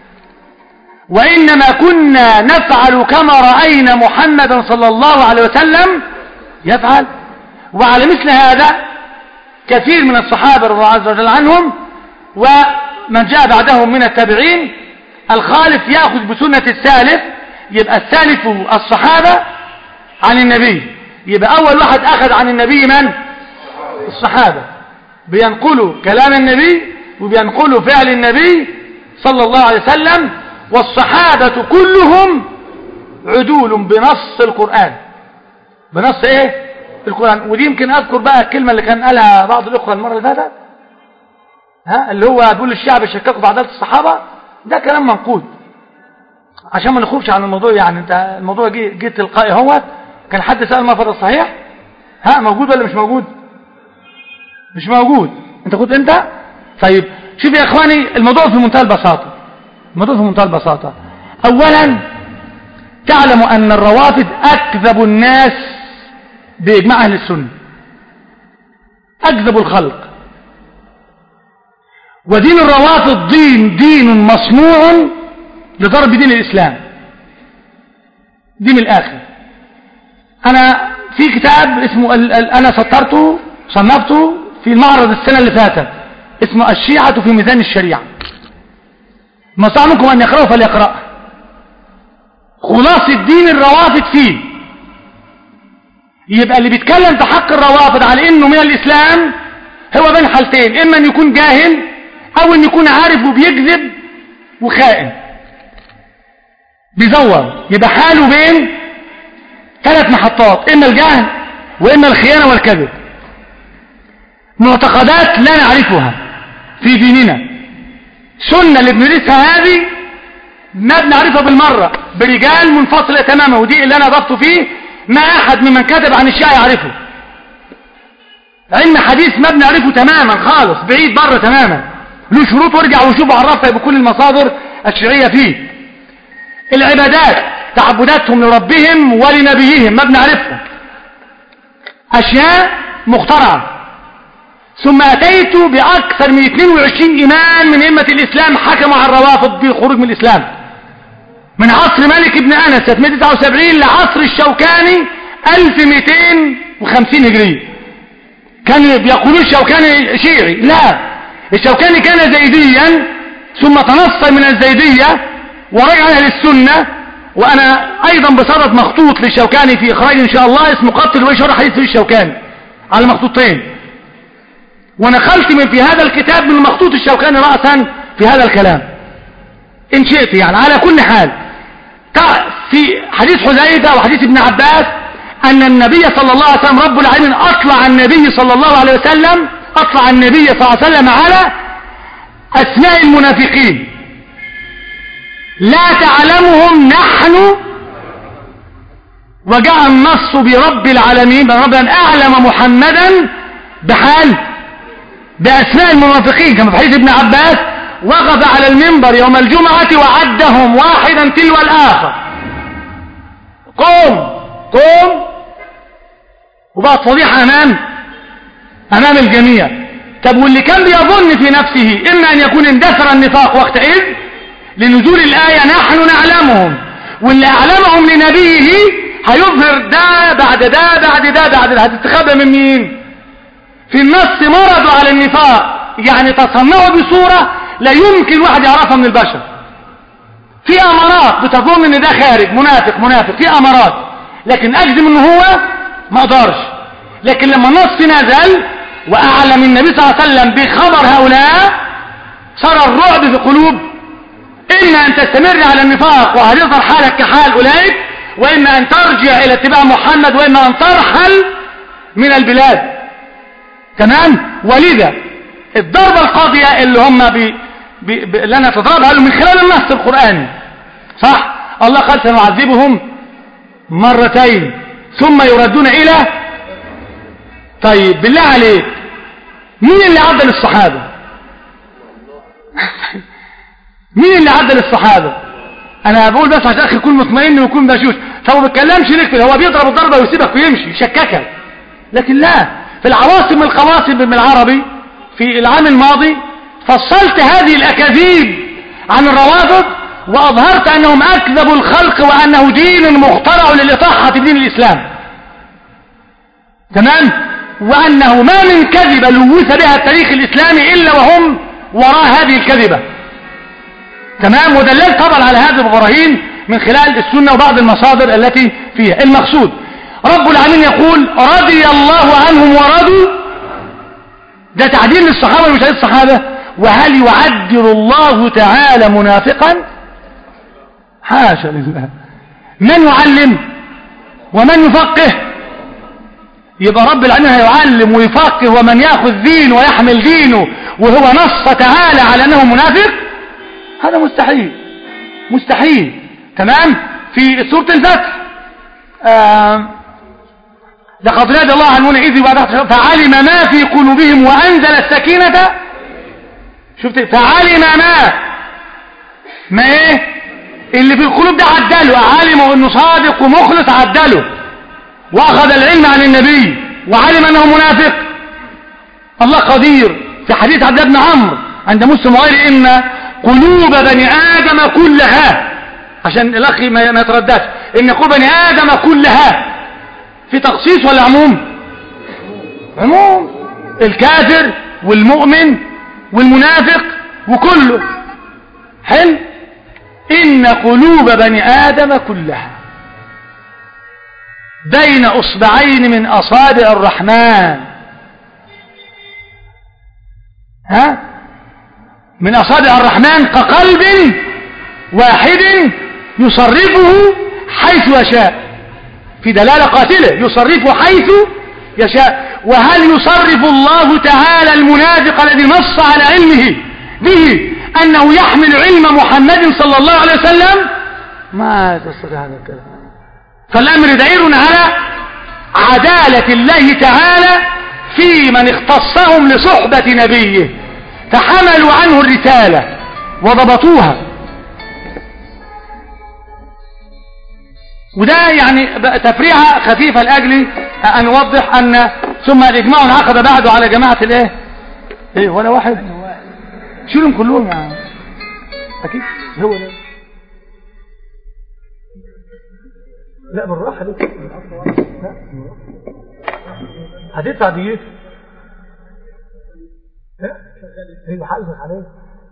وإنما كنا نفعل كما رأينا محمدا صلى الله عليه وسلم يفعل وعلى مثل هذا كثير من الصحابة رضي الله عز وجل عنهم ومن جاء بعدهم من التابعين الخالف يأخذ بسنة السالف يبقى السالف الصحابة عن النبي يبقى أول واحد أخذ عن النبي من؟ الصحابة بينقلوا كلام النبي وبينقلوا فعل النبي صلى الله عليه وسلم والصحابة كلهم عدول بنص القرآن بنص ايه القرآن ودي يمكن اذكر بقى الكلمة اللي كان قالها بعض الاخوة المرة اللي فاتت ها اللي هو بيقول الشعب شككوا في عدالة الصحابة ده كلام منقود عشان ما نخرجش عن الموضوع يعني انت الموضوع جه جه تلقائي اهوت كان حد سأل ما فرض صحيح ها موجود ولا مش موجود مش موجود انت كنت انت طيب شوف يا اخواني الموضوع في منتهى البساطة الموضوع في منتهى البساطة اولا تعلم ان الروافد اكذب الناس باجماع اهل السنة اكذب الخلق ودين الروافض دين دين مصنوع لضرب دين الاسلام دي من الاخر انا في كتاب اسمه ال ال انا سطرته صنفته في المعرض السنة اللي فاتت اسمه الشيعة في ميزان الشريعة ما منكم أن يقرأه فليقرأ خلاص الدين الروافد فيه يبقى اللي بيتكلم في حق الروافد على انه من الاسلام هو بين حالتين اما ان يكون جاهل او ان يكون عارف وبيكذب وخائن بيزور يبقى حاله بين ثلاث محطات اما الجهل واما الخيانة والكذب معتقدات لا نعرفها في ديننا سنة اللي بندرسها هذه ما بنعرفها بالمرة برجال منفصلة تماما ودي اللي انا ضفته فيه ما احد ممن كتب عن الشيعة يعرفه علم حديث ما بنعرفه تماما خالص بعيد بره تماما له شروط وارجع وشوف عرفها بكل المصادر الشرعية فيه العبادات تعبداتهم لربهم ولنبيهم ما بنعرفها اشياء مخترعه ثم أتيت بأكثر من 22 إمام من أئمة الإسلام حكموا على الروافض بالخروج من الإسلام من عصر ملك ابن أنس 179 لعصر الشوكاني 1250 هجرية كان بيقولوا الشوكاني شيعي لا الشوكاني كان زيديا ثم تنصر من الزيدية ورجع أهل السنة وأنا أيضا بصدد مخطوط للشوكاني في إخراج إن شاء الله اسمه قتل ويشرح حديث الشوكاني على مخطوطين ونخلت من في هذا الكتاب من مخطوط الشوكاني رأسا في هذا الكلام إن شئت يعني على كل حال في حديث حذيفة وحديث ابن عباس أن النبي صلى الله عليه وسلم رب العالمين أطلع النبي صلى الله عليه وسلم أطلع النبي صلى الله عليه وسلم على أسماء المنافقين لا تعلمهم نحن وجاء النص برب العالمين برب أعلم محمدا بحال بأسماء المنافقين كما في حديث ابن عباس وقف على المنبر يوم الجمعة وعدهم واحدا تلو الآخر قوم قوم وبقت فضيحة أمام أمام الجميع طب واللي كان بيظن في نفسه إما أن يكون اندثر النفاق وقتئذ لنزول الآية نحن نعلمهم واللي أعلمهم لنبيه هيظهر ده بعد ده بعد ده بعد ده هتستخبى من مين في النص مرضوا على النفاق يعني تصنعوا بصورة لا يمكن واحد يعرفها من البشر في امارات بتظن ان ده خارج منافق منافق في امارات لكن اجزم ان هو ما اقدرش لكن لما النص نزل واعلم النبي صلى الله عليه وسلم بخبر هؤلاء صار الرعب في قلوب اما ان تستمر على النفاق وهتظهر حالك كحال اولئك واما ان ترجع الى اتباع محمد واما ان ترحل من البلاد تمام ولذا الضربة القاضية اللي هم بي بي بي اللي انا تضربها له من خلال النص القرآني صح الله قال سنعذبهم مرتين ثم يردون الى طيب بالله عليك مين اللي عدل الصحابة مين اللي عدل الصحابة انا بقول بس عشان اخي يكون مطمئن ويكون بشوش فهو ما بيتكلمش نكتب هو بيضرب الضربة ويسيبك ويمشي يشككك لكن لا في العواصم القواصم بالعربي في العام الماضي فصلت هذه الأكاذيب عن الروافض وأظهرت أنهم أكذبوا الخلق وأنه دين مخترع للإطاحة بدين الإسلام تمام وأنه ما من كذبة لوث بها التاريخ الإسلامي إلا وهم وراء هذه الكذبة تمام ودللت طبعا على هذه البراهين من خلال السنة وبعض المصادر التي فيها المقصود رب العالمين يقول رضي الله عنهم ورضوا ده تعديل للصحابة ومش الصحابة وهل يعدل الله تعالى منافقا حاشا لله من يعلم ومن يفقه يبقى رب العالمين هيعلم ويفقه ومن ياخذ دينه ويحمل دينه وهو نص تعالى على انه منافق هذا مستحيل مستحيل تمام في سورة الفتح آه لقد نادى الله عن المؤمنين إذ فعلم ما في قلوبهم وأنزل السكينة شفت فعلم ما ما ايه اللي في القلوب ده عدله علموا انه صادق ومخلص عدله واخذ العلم عن النبي وعلم انه منافق الله قدير في حديث عبد بن عمرو عند مسلم وغيره ان قلوب بني ادم كلها عشان الاخ ما يترددش ان قلوب بني ادم كلها في تخصيص ولا عموم عموم الكافر والمؤمن والمنافق وكله حلو إن قلوب بني آدم كلها بين أصبعين من أصابع الرحمن ها من أصابع الرحمن كقلب واحد يصرفه حيث يشاء في دلالة قاتلة يصرفه حيث يشاء وهل يصرف الله تعالى المنافق الذي نص على علمه به أنه يحمل علم محمد صلى الله عليه وسلم ما تستطيع هذا الكلام فالأمر دليل على عدالة الله تعالى في من اختصهم لصحبة نبيه فحملوا عنه الرسالة وضبطوها وده يعني تفريعة خفيفة لأجل أن نوضح أن ثم الإجماع انعقد بعده على جماعة الإيه إيه ولا واحد شيلهم كلهم يعني أكيد هو ده لا بالراحة ليه لا هتدفع ديت هيبقى حقك عليه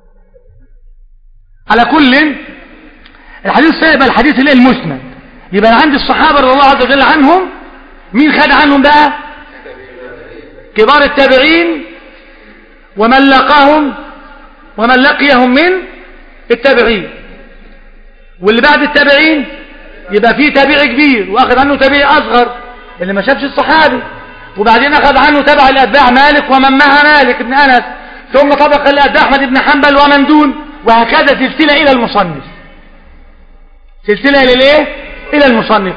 على كل الحديث سيبقى الحديث اللي المسند يبقى أنا عندي الصحابة رضي الله عز وجل عنهم مين خد عنهم بقى كبار التابعين ومن لقاهم ومن لقيهم من التابعين واللي بعد التابعين يبقى فيه تابع كبير واخذ عنه تابع اصغر اللي ما شافش الصحابي وبعدين اخذ عنه تبع الاتباع مالك ومن معها مالك ابن انس ثم طبق الاتباع احمد بن حنبل ومن دون وهكذا سلسله الى المصنف سلسله الى الايه الى المصنف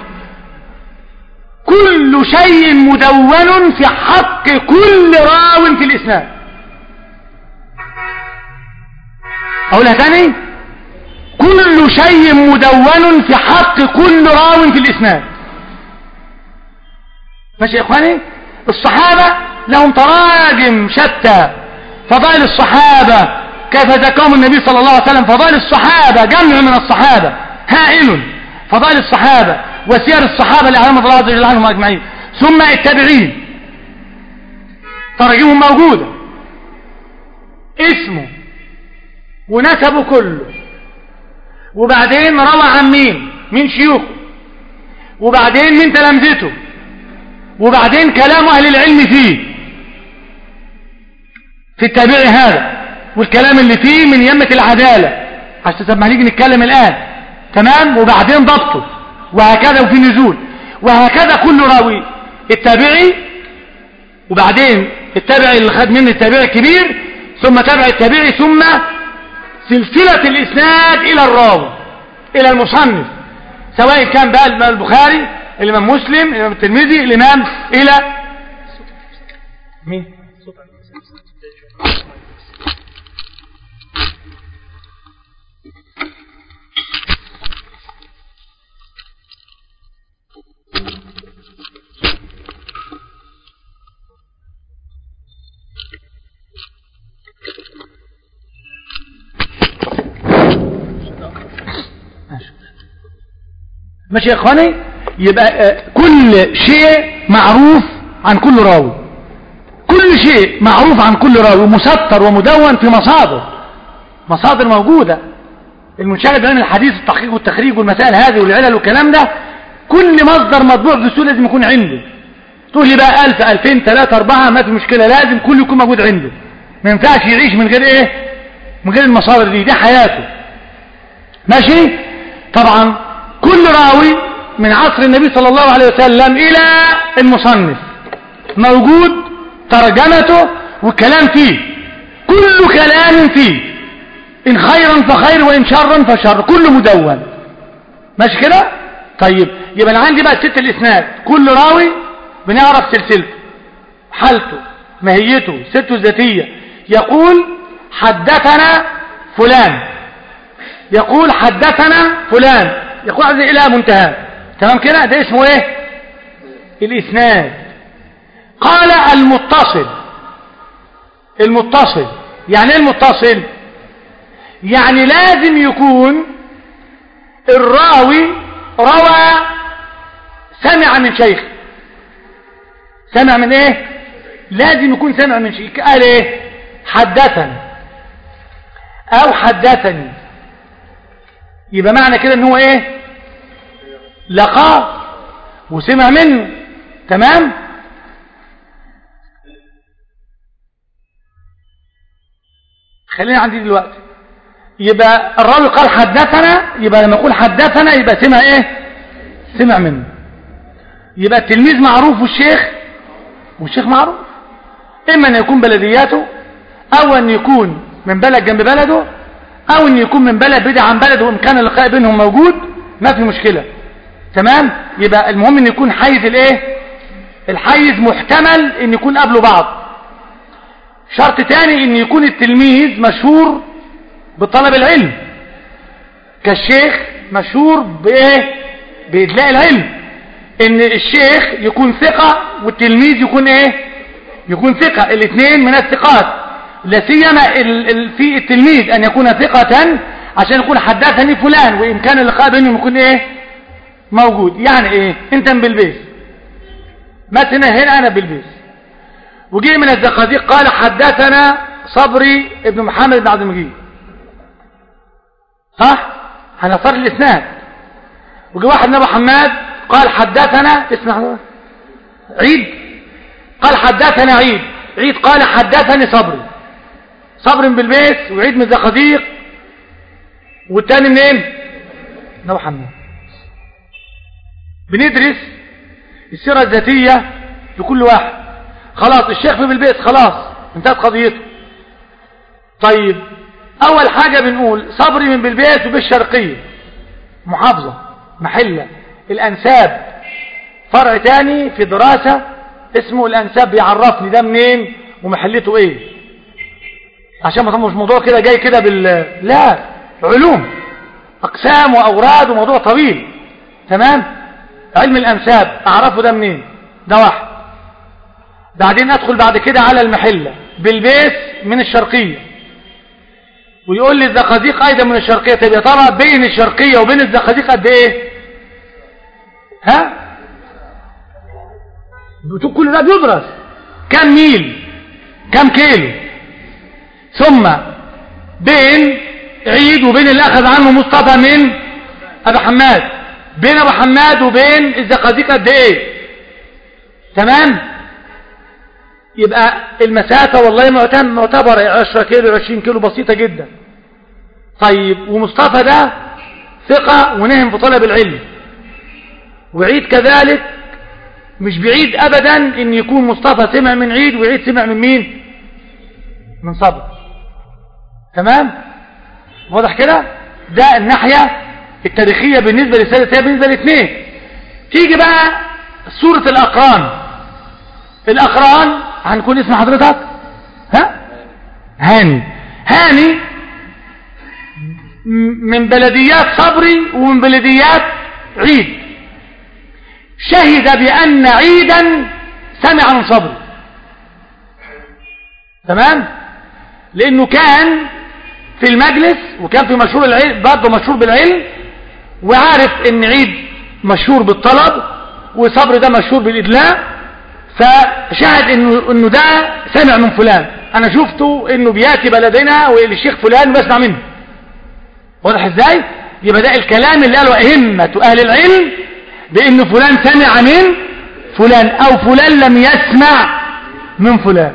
كل شيء مدون في حق كل راو في الاسناد اقولها تاني كل شيء مدون في حق كل راو في الاسناد ماشي يا اخواني الصحابة لهم تراجم شتى فضائل الصحابة كيف ذكرهم النبي صلى الله عليه وسلم فضائل الصحابة جمع من الصحابة هائل فضائل الصحابة وسير الصحابة اللي علمت الله عز وجل عنهم أجمعين ثم التابعين تراجمهم موجودة اسمه ونسبه كله وبعدين روى عن مين من شيوخه وبعدين من تلامذته وبعدين كلام أهل العلم فيه في التابع هذا والكلام اللي فيه من يمة العدالة عشان طب ما هنيجي نتكلم الآن تمام وبعدين ضبطه وهكذا وفي نزول وهكذا كل راوي التابعي وبعدين التابعي اللي خد منه التابعي الكبير ثم تابع التابعي ثم سلسلة الإسناد إلى الراوي إلى المصنف سواء كان بقى الإمام البخاري الإمام مسلم الإمام الترمذي الإمام إلى مين ماشي يا اخواني يبقى آه، كل شيء معروف عن كل راوي كل شيء معروف عن كل راوي مسطر ومدون في مصادر مصادر موجودة المنشغل بين الحديث التحقيق والتخريج والمسائل هذه والعلل والكلام ده كل مصدر مطبوع بسهولة لازم يكون عنده تقول لي بقى 1000 2000 3 4 ما في مشكلة لازم كله يكون موجود عنده ما ينفعش يعيش من غير ايه من غير المصادر دي دي حياته ماشي طبعا كل راوي من عصر النبي صلى الله عليه وسلم إلى المصنف موجود ترجمته والكلام فيه كل كلام فيه إن خيرا فخير وإن شرا فشر كله مدون ماشي كده طيب يبقى أنا عندي بقى ست الإسناد كل راوي بنعرف سلسلته حالته ماهيته سته الذاتية يقول حدثنا فلان يقول حدثنا فلان يقول عز إلى منتهى تمام كده ده اسمه ايه الإسناد قال المتصل المتصل يعني ايه المتصل يعني لازم يكون الراوي روى سمع من شيخ سمع من ايه لازم يكون سمع من شيخ قال ايه حدثني او حدثني يبقى معنى كده ان هو ايه لقاه وسمع منه تمام خلينا عندي دلوقتي يبقى الراوي قال حدثنا يبقى لما يقول حدثنا يبقى سمع ايه سمع منه يبقى التلميذ معروف والشيخ والشيخ معروف اما ان يكون بلدياته او ان يكون من بلد جنب بلده او ان يكون من بلد بدع عن بلده وان كان اللقاء بينهم موجود ما في مشكلة تمام يبقى المهم ان يكون حيز الايه الحيز محتمل ان يكون قبله بعض شرط تاني ان يكون التلميذ مشهور بطلب العلم كالشيخ مشهور بايه بإدلاء العلم ان الشيخ يكون ثقة والتلميذ يكون ايه يكون ثقة الاثنين من الثقات لا سيما في التلميذ ان يكون ثقة عشان يكون حدثني فلان وان كان اللقاء بينهم يكون ايه موجود يعني ايه انت من بلبيس مثلا هنا انا بلبيس وجي من الزقازيق قال حدثنا صبري ابن محمد بن عبد المجيد صح هنصر الاسناد وجي واحد من ابو حماد قال حدثنا اسمع عيد قال حدثنا عيد عيد قال حدثني صبري صبر من بلبيس وعيد من الزقازيق والتاني منين من ابو حماد بندرس السيرة الذاتية لكل واحد خلاص الشيخ في بالبيت خلاص انتهت قضيته طيب اول حاجة بنقول صبري من بالبيت وبالشرقية محافظة محلة الانساب فرع تاني في دراسة اسمه الانساب بيعرفني ده منين ومحلته ايه عشان ما مش موضوع كده جاي كده بال لا علوم اقسام واوراد وموضوع طويل تمام علم الانساب اعرفه ده منين ده واحد بعدين ادخل بعد كده على المحلة بالبيس من الشرقية ويقول لي الزقازيق ايضا من الشرقية طب يا ترى بين الشرقية وبين الزقازيق قد ايه ها كل ده بيدرس كم ميل كم كيلو ثم بين عيد وبين اللي أخذ عنه مصطفى من أبو حماد بين أبو حماد وبين الزقازيق قد إيه تمام يبقى المسافة والله معتبرة 10 كيلو 20 كيلو بسيطة جدا طيب ومصطفى ده ثقة ونهم في طلب العلم وعيد كذلك مش بعيد أبدا إن يكون مصطفى سمع من عيد وعيد سمع من مين من صبر تمام واضح كده ده الناحية التاريخية بالنسبة للسادة بالنسبة لاثنين تيجي بقى سورة الأقران الأقران هنكون اسم حضرتك ها هاني هاني من بلديات صبري ومن بلديات عيد شهد بأن عيدا سمع من صبري تمام لأنه كان في المجلس وكان في مشهور العلم برضه مشهور بالعلم وعارف ان عيد مشهور بالطلب وصبر ده مشهور بالإدلاء فشاهد انه, إنه ده سمع من فلان انا شفته انه بياتي بلدنا والشيخ فلان ويسمع منه واضح ازاي يبقى ده الكلام اللي قاله ائمه اهل العلم بان فلان سمع من فلان او فلان لم يسمع من فلان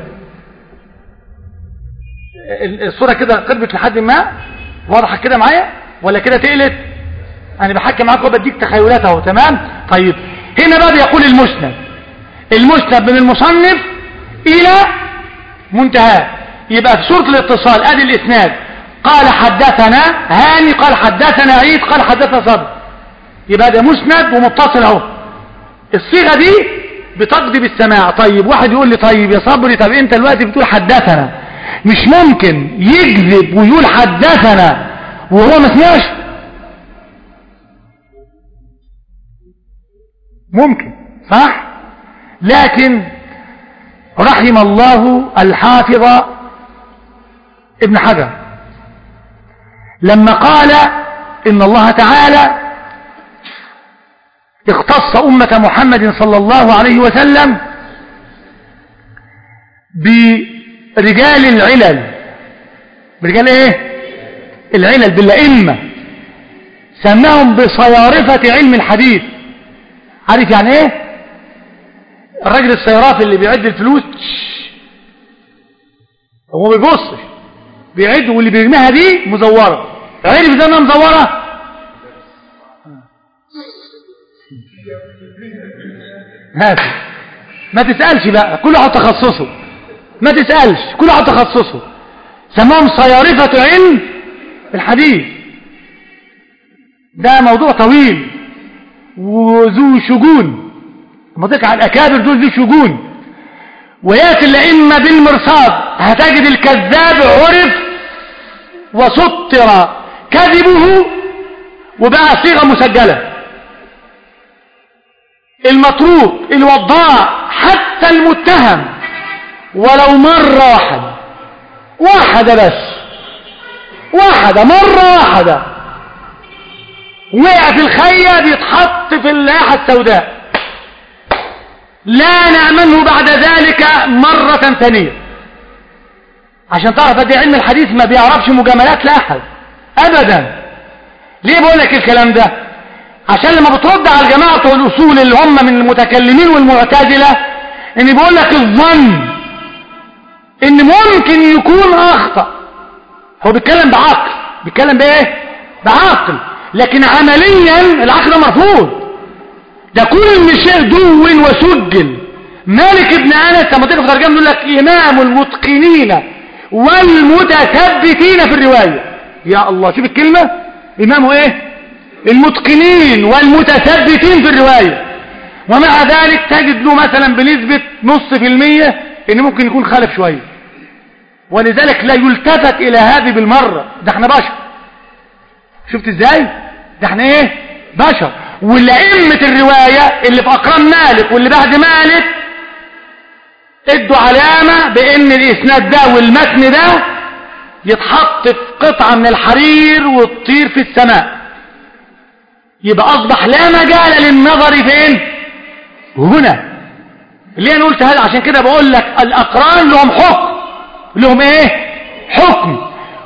الصورة كده قربت لحد ما واضحة كده معايا ولا كده تقلت انا بحكي معاك وبديك تخيلات اهو تمام طيب هنا بقى بيقول المسند المسند من المصنف الى منتهى يبقى في سورة الاتصال ادي الاسناد قال حدثنا هاني قال حدثنا عيد قال حدثنا صبر يبقى ده مسند ومتصل اهو الصيغة دي بتقضي بالسماع طيب واحد يقول لي طيب يا صبري طب انت دلوقتي بتقول حدثنا مش ممكن يكذب ويقول حدثنا وهو ما سمعش ممكن صح لكن رحم الله الحافظ ابن حجر لما قال إن الله تعالى اختص أمة محمد صلى الله عليه وسلم برجال العلل برجال ايه العلل بالأئمة سماهم بصيارفة علم الحديث عارف يعني ايه الراجل الصيراف اللي بيعد الفلوس هو ما بيبصش بيعد واللي بيرميها دي مزورة عرف ازاي انها مزورة هاتي ما تسألش بقى كل واحد تخصصه ما تسألش كل واحد تخصصه سماهم صيارفة علم الحديث ده موضوع طويل وذو شجون منطقة على الأكابر دول ذو شجون وياتي الأئمة بالمرصاد هتجد الكذاب عرف وسطر كذبه وبقى صيغة مسجلة المتروك الوضاع حتى المتهم ولو مرة واحدة واحدة بس واحدة مرة واحدة وقع في الخية بيتحط في اللائحة السوداء لا نأمنه بعد ذلك مرة ثانية عشان تعرف قد علم الحديث ما بيعرفش مجاملات لأحد أبدا ليه بقول لك الكلام ده عشان لما بترد على الجماعة والأصول اللي هم من المتكلمين والمعتزلة ان بيقول لك الظن ان ممكن يكون اخطأ هو بيتكلم بعقل بيتكلم بايه بعقل لكن عمليا العقل ده مرفوض ده كل شيء دون وسجل مالك ابن انس لما تيجي في ترجمه يقول لك امام المتقنين والمتثبتين في الروايه يا الله شوف الكلمه امامه ايه المتقنين والمتثبتين في الروايه ومع ذلك تجد له مثلا بنسبه نص في المية ان ممكن يكون خالف شويه ولذلك لا يلتفت الى هذه بالمره ده احنا بشر شفت ازاي ده احنا ايه بشر والأئمة الرواية اللي في أقران مالك واللي بعد مالك ادوا علامة بان الاسناد ده والمتن ده يتحط في قطعة من الحرير وتطير في السماء يبقى اصبح لا مجال للنظر فين هنا ليه انا قلت هذا عشان كده بقول لك الاقران لهم حكم لهم ايه حكم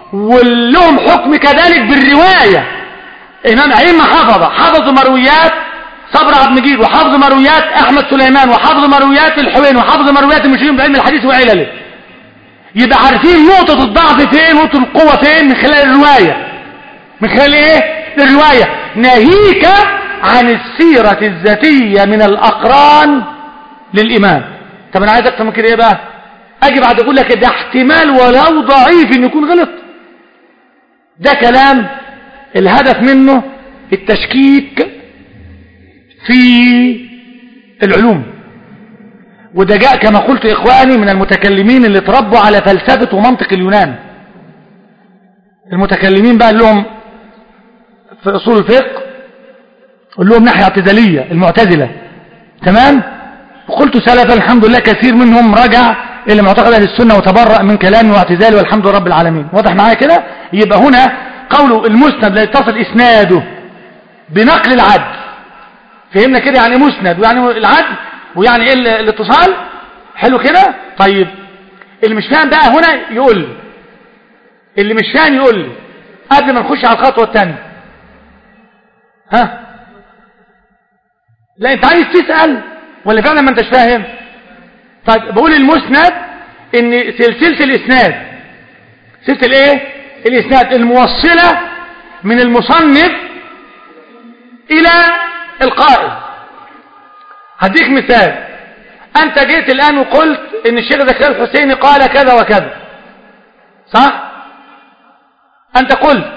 ولهم حكم كذلك بالرواية إمام أئمة حفظة حفظوا مرويات صبر عبد المجيد وحفظ مرويات أحمد سليمان وحفظ مرويات الحوين وحفظ مرويات المشرين بعلم الحديث وعلله يبقى عارفين نقطة الضعف فين نقطة القوة فين من خلال الرواية من خلال ايه الرواية ناهيك عن السيرة الذاتية من الأقران للإمام طب أنا عايز أكتر من كده إيه بقى أجي بعد أقول لك ده احتمال ولو ضعيف إن يكون غلط ده كلام الهدف منه التشكيك في العلوم وده جاء كما قلت إخواني من المتكلمين اللي تربوا على فلسفة ومنطق اليونان المتكلمين بقى لهم في أصول الفقه قل لهم ناحية اعتزالية المعتزلة تمام وقلت سلفا الحمد لله كثير منهم رجع إلى معتقد أهل السنة وتبرأ من كلامي واعتزالي والحمد لله رب العالمين واضح معايا كده يبقى هنا قوله المسند لا يتصل إسناده بنقل العدل فهمنا كده يعني مسند ويعني العدل ويعني ايه الاتصال حلو كده طيب اللي مش فاهم بقى هنا يقول لي اللي مش فاهم يقول لي قبل ما نخش على الخطوة الثانية ها لا انت عايز تسأل ولا فعلا ما انتش فاهم طيب بقول المسند ان سلسلة الاسناد سلسلة الايه الاسناد الموصلة من المصنف الى القائد هديك مثال انت جيت الان وقلت ان الشيخ زكريا الحسيني قال كذا وكذا صح انت قلت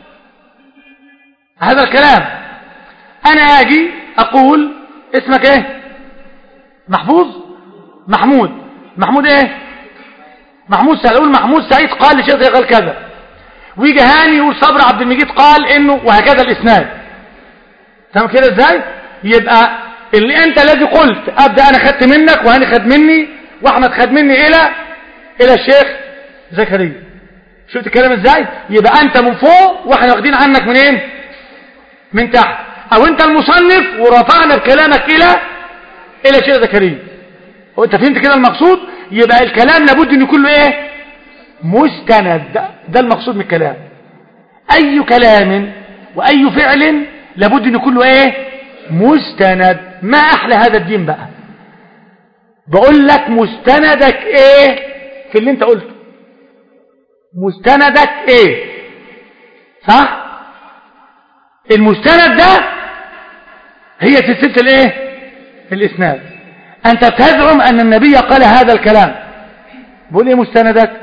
هذا الكلام انا اجي اقول اسمك ايه محفوظ محمود محمود ايه محمود سعيد اقول محمود سعيد قال للشيخ قال كذا ويجي هاني يقول صبر عبد المجيد قال انه وهكذا الاسناد تمام كده ازاي يبقى اللي انت الذي قلت ابدا انا خدت منك وهاني خد مني واحمد خد مني الى الى الشيخ زكريا شفت الكلام ازاي يبقى انت من فوق واحنا واخدين عنك منين من تحت او انت المصنف ورفعنا بكلامك الى الى الشيخ زكريا وانت فهمت كده المقصود يبقى الكلام لابد ان يكون له ايه مستند ده, ده المقصود من الكلام اي كلام واي فعل لابد ان يكون له ايه مستند ما احلى هذا الدين بقى بقول لك مستندك ايه في اللي انت قلته مستندك ايه صح المستند ده هي سلسله الايه الاسناد انت تزعم ان النبي قال هذا الكلام بقول ايه مستندك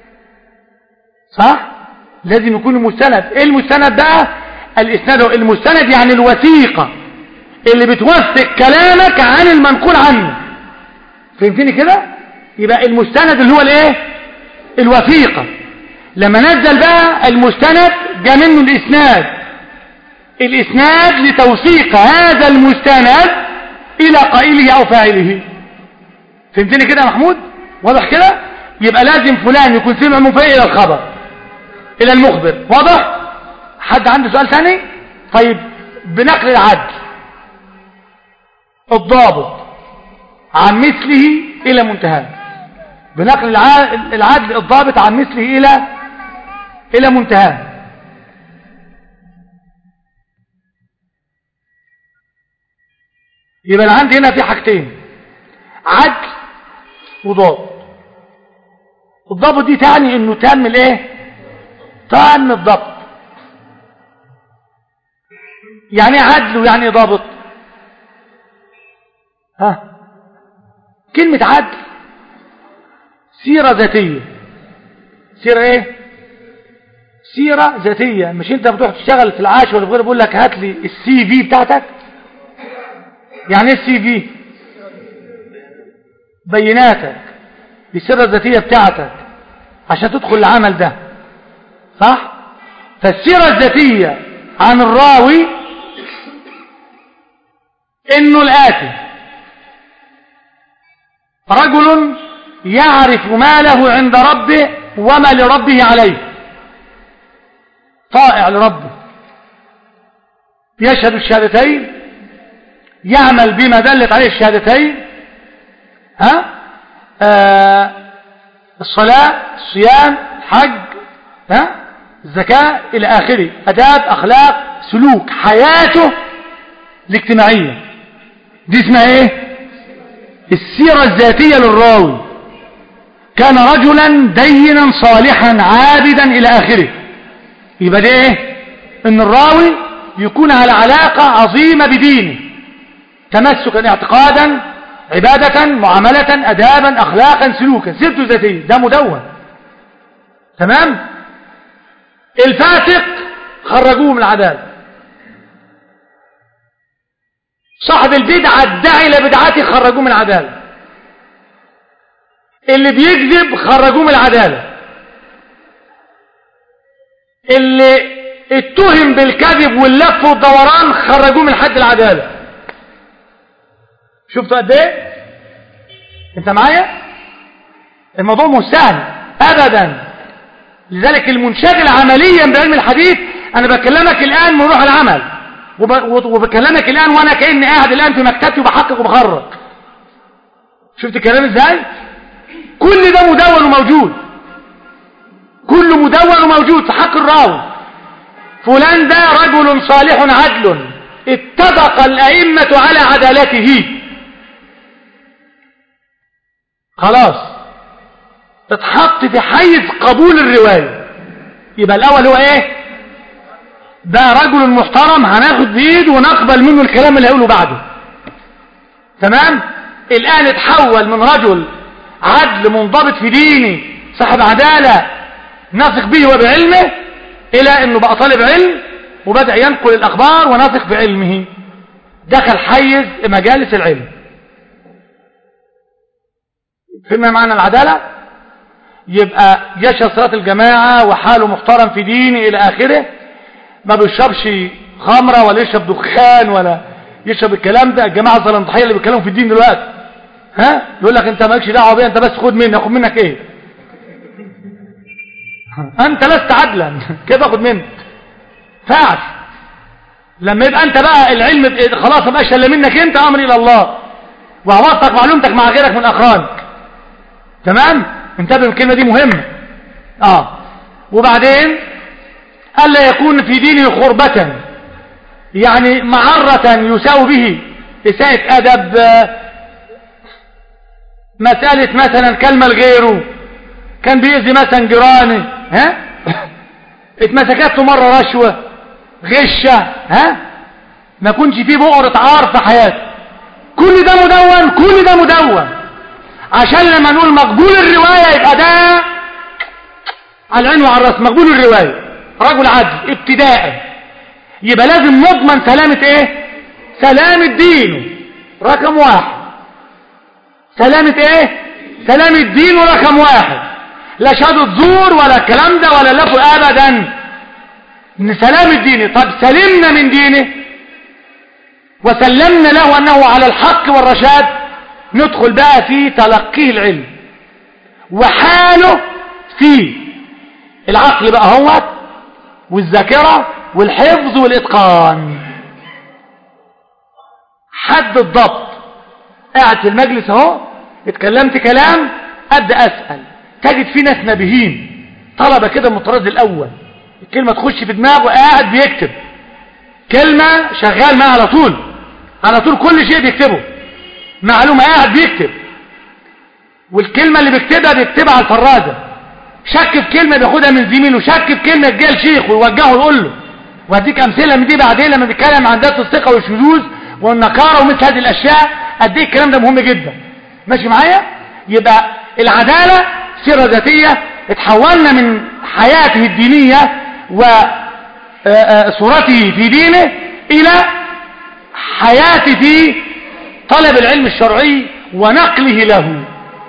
صح لازم يكون المستند ايه المستند بقى الاسناد المستند يعني الوثيقه اللي بتوثق كلامك عن المنقول عنه فهمتني كده يبقى المستند اللي هو الايه الوثيقة لما نزل بقى المستند جاء منه الاسناد الاسناد لتوثيق هذا المستند الى قائله او فاعله فهمتني كده يا محمود واضح كده يبقى لازم فلان يكون سمع من فوق الى الخبر الى المخبر واضح حد عنده سؤال ثاني طيب بنقل العدل الضابط عن مثله إلى منتهى بنقل العدل الضابط عن مثله إلى إلى منتهى يبقى أنا عندي هنا في حاجتين عدل وضابط الضابط دي تعني انه تام الايه تام الضبط يعني ايه عدل ويعني ايه ضابط ها كلمة عدل سيرة ذاتية سيرة ايه سيرة ذاتية مش انت بتروح تشتغل في العاش ولا بقول لك هات لي السي في بتاعتك يعني ايه السي في بيناتك السيرة الذاتية بتاعتك عشان تدخل العمل ده صح فالسيرة الذاتية عن الراوي انه الاتي رجل يعرف ما له عند ربه وما لربه عليه طائع لربه يشهد الشهادتين يعمل بما دلت عليه الشهادتين ها آه الصلاة الصيام الحج ها الذكاء إلى آخره أداب أخلاق سلوك حياته الاجتماعية دي اسمها ايه السيرة الذاتية للراوي كان رجلا دينا صالحا عابدا إلى آخره يبقى ده ايه ان الراوي يكون على علاقة عظيمة بدينه تمسكا اعتقادا عبادة معاملة أدابا أخلاقا سلوكا سيرته ذاتية ده مدون تمام الفاسق خرجوه من العدالة صاحب البدعة ادعي لبدعته خرجوه من العدالة اللي بيكذب خرجوه من العدالة اللي اتهم بالكذب واللف والدوران خرجوه من حد العدالة شفتوا قد ايه انت معايا الموضوع مش سهل ابدا لذلك المنشغل عمليا بعلم الحديث انا بكلمك الان من روح العمل وبكلمك الان وانا كاني قاعد الان في مكتبتي وبحقق وبخرج شفت الكلام ازاي كل ده مدون وموجود كل مدون وموجود في حق الراوي فلان ده رجل صالح عدل اتفق الأئمة على عدالته خلاص اتحط في حيز قبول الرواية يبقى الأول هو ايه ده رجل محترم هناخد بإيده ونقبل منه الكلام اللي هيقوله بعده تمام الآن اتحول من رجل عدل منضبط في دينه صاحب عدالة نثق به وبعلمه إلى أنه بقى طالب علم وبدأ ينقل الأخبار ونثق بعلمه دخل حيز مجالس العلم فهمنا معنى العدالة يبقى يشهد صلاة الجماعة وحاله محترم في دينه إلى آخره ما بيشربش خمرة ولا يشرب دخان ولا يشرب الكلام ده الجماعة الزلنطحية اللي بيتكلموا في الدين دلوقتي ها يقول لك انت مالكش دعوه بيا انت بس خد مني اخد منك ايه انت لست عدلا كيف اخد منك فعل لما يبقى انت بقى العلم خلاص ما بقاش الا منك انت امر الى الله وعوضتك معلومتك مع غيرك من اقرانك تمام انتبه الكلمه دي مهمه اه وبعدين الا يكون في دينه خربة يعني معرة يساوي به إساءة أدب مسألة مثلا كلمة لغيره كان بيأذي مثلا جيرانه ها اتمسكت له مرة رشوة غشة ها ما كنش فيه بؤرة عار في حياته كل ده مدون كل ده مدون عشان لما نقول مقبول الرواية يبقى ده على العين وعلى الراس مقبول الرواية رجل عدل ابتداء يبقى لازم نضمن سلامة ايه سلامة دينه رقم واحد سلامة ايه سلامة دينه رقم واحد لا شهادة زور ولا الكلام ده ولا لفو ابدا ان سلامة دينه طب سلمنا من دينه وسلمنا له انه على الحق والرشاد ندخل بقى في تلقيه العلم وحاله في العقل بقى هو والذاكرة والحفظ والإتقان حد الضبط قاعد في المجلس اهو اتكلمت كلام أبدأ أسأل تجد في ناس نبيهين طلبة كده من الطراز الأول الكلمة تخش في دماغه قاعد بيكتب كلمة شغال معاه على طول على طول كل شيء بيكتبه معلومة قاعد بيكتب والكلمة اللي بيكتبها بيكتبها على الفرازة شك في كلمة بياخدها من زميله شك في كلمة جاي الشيخ ويوجهه يقول له وهديك أمثلة من دي بعدين لما بيتكلم عن ذات الثقة والشذوذ والنكارة ومثل هذه الأشياء قد ايه الكلام ده مهم جدا ماشي معايا يبقى العدالة سيرة ذاتية اتحولنا من حياته الدينية وصورته في دينه إلى حياته في طلب العلم الشرعي ونقله له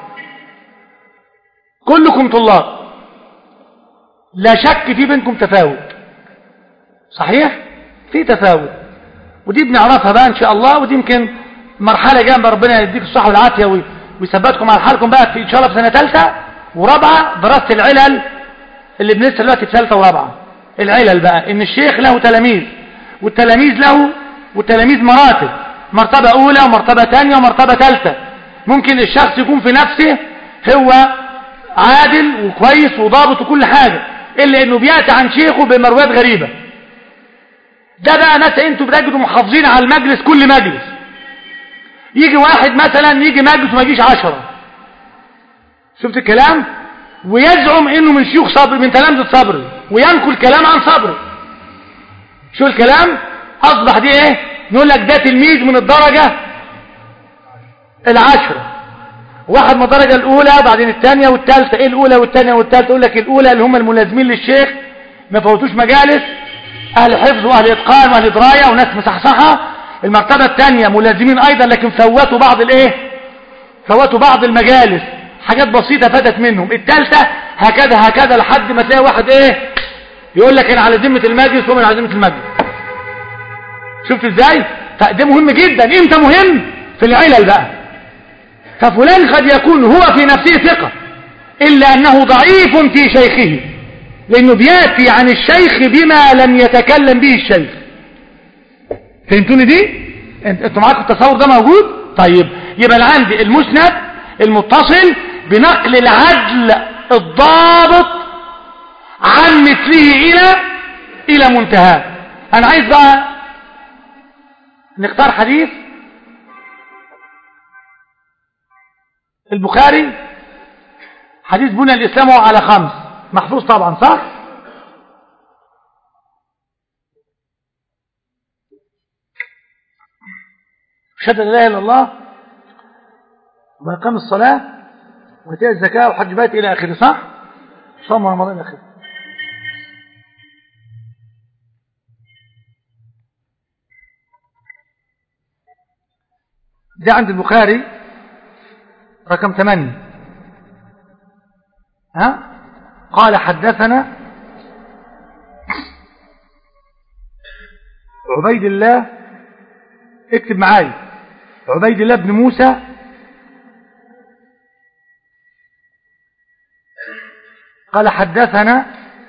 كلكم طلاب لا شك في بينكم تفاوت صحيح في تفاوت ودي بنعرفها بقى ان شاء الله ودي يمكن مرحلة جنب ربنا يديك الصحة والعافية ويثبتكم على حالكم بقى في ان شاء الله في سنة ثالثة ورابعة دراسة العلل اللي بندرسها دلوقتي في ثالثة ورابعة العلل بقى ان الشيخ له تلاميذ والتلاميذ له والتلاميذ مراتب مرتبة اولى ومرتبة ثانية ومرتبة ثالثة ممكن الشخص يكون في نفسه هو عادل وكويس وضابط وكل حاجة إلا أنه بيأتي عن شيخه بمرويات غريبة ده بقى ناس انتوا بتجدوا محافظين على المجلس كل مجلس يجي واحد مثلا يجي مجلس وما يجيش عشرة شفت الكلام ويزعم انه من شيوخ صبري من تلامذة صبري وينقل كلام عن صبري شو الكلام اصبح دي ايه نقول لك ده تلميذ من الدرجة العشرة واحد من الدرجة الاولى بعدين الثانية والثالثة ايه الاولى والثانية والثالثة يقول لك الاولى اللي هم الملازمين للشيخ ما فوتوش مجالس اهل حفظ واهل اتقان واهل دراية وناس مصحصحة المرتبة الثانية ملازمين ايضا لكن فوتوا بعض الايه فوتوا بعض المجالس حاجات بسيطة فاتت منهم الثالثة هكذا هكذا لحد ما تلاقي واحد ايه يقول لك انا على ذمة المجلس ومن على ذمة المجلس شفت ازاي فده مهم جدا امتى مهم في العلل بقى ففلان قد يكون هو في نفسه ثقة الا انه ضعيف في شيخه لانه بياتي عن الشيخ بما لم يتكلم به الشيخ فهمتوني دي انتوا معاكم التصور ده موجود طيب يبقى انا عندي المسند المتصل بنقل العدل الضابط عن مثله الى الى منتهى انا عايز بقى نختار حديث البخاري حديث بني الاسلام على خمس محفوظ طبعا صح شهد لا اله الا الله وإقام الصلاة وإيتاء الزكاة وحج بيت إلى آخره صح؟ صوم رمضان إلى آخره ده عند البخاري رقم 8 ها قال حدثنا عبيد الله اكتب معايا عبيد الله بن موسى قال حدثنا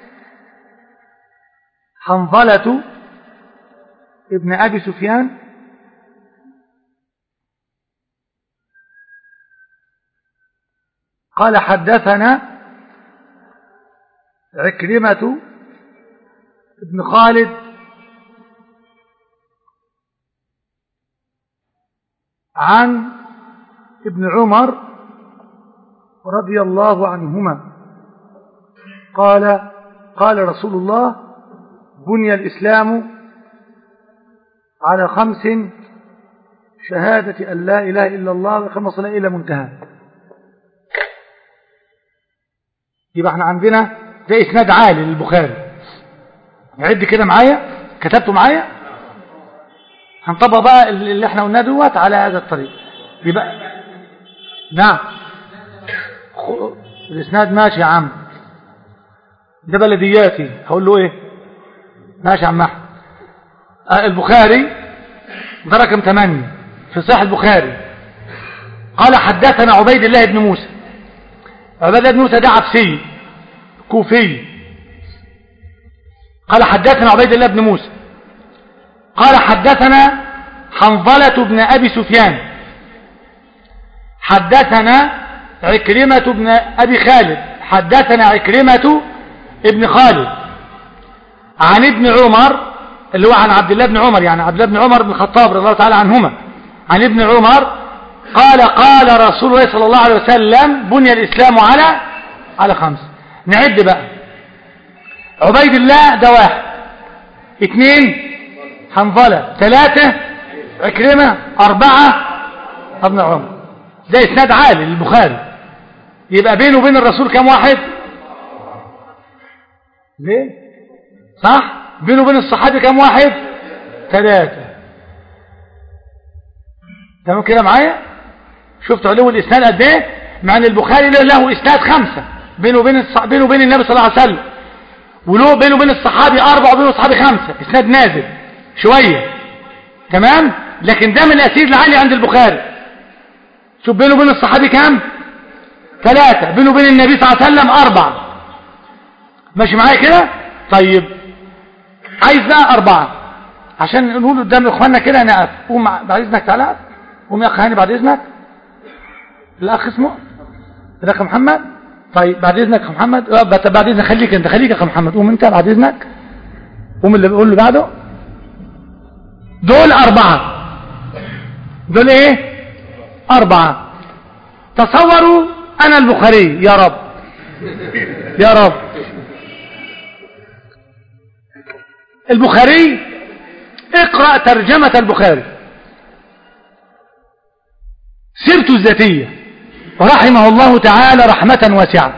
حنظلة ابن أبي سفيان قال حدثنا عكرمة ابن خالد عن ابن عمر رضي الله عنهما قال قال رسول الله بني الإسلام على خمس شهادة أن لا إله إلا الله وإقام الصلاة إلى منتهى يبقى احنا عندنا ده إسناد عالي للبخاري عد كده معايا كتبته معايا هنطبق بقى اللي احنا قلناه دوت على هذا الطريق يبقى نعم الإسناد ماشي يا عم ده بلدياتي هقول له ايه ماشي يا عم احمد آه البخاري ده رقم 8 في صحيح البخاري قال حدثنا عبيد الله بن موسى عبيد الله بن موسى ده عبسي كوفي قال حدثنا عبيد الله بن موسى قال حدثنا حنظلة بن أبي سفيان حدثنا عكرمة بن أبي خالد حدثنا عكرمة ابن خالد عن ابن عمر اللي هو عن عبد الله بن عمر يعني عبد الله بن عمر بن الخطاب رضي الله تعالى عنهما عن ابن عمر قال قال رسول الله صلى الله عليه وسلم بني الإسلام على على خمس نعد بقى عبيد الله ده واحد اثنين حنظلة ثلاثة عكرمة أربعة ابن عمر ده إسناد عالي للبخاري يبقى بينه وبين الرسول كم واحد ليه صح بينه وبين الصحابي كم واحد ثلاثة تمام كده معايا شفت علو الاسناد قد ايه مع ان البخاري له, له اسناد خمسة بينه وبين الص... بينه وبين النبي صلى الله عليه وسلم وله بينه وبين الصحابي أربعة وبين الصحابي خمسة اسناد نازل شوية تمام لكن ده من الاسيد العالي عند البخاري شوف بينه وبين الصحابي كام ثلاثة بينه وبين النبي صلى الله عليه وسلم أربعة ماشي معايا كده طيب عايز بقى أربعة عشان نقول قدام إخواننا كده نقف قوم بعد إذنك تعالى قوم يا أخ هاني بعد إذنك الأخ اسمه الأخ محمد طيب بعد اذنك يا محمد آه، بت- بعد اذنك خليك انت خليك يا محمد قوم انت بعد اذنك قوم اللي بيقول له بعده دول اربعة دول ايه اربعة تصوروا انا البخاري يا رب يا رب البخاري اقرأ ترجمة البخاري سيرته الذاتية رحمه الله تعالى رحمة واسعة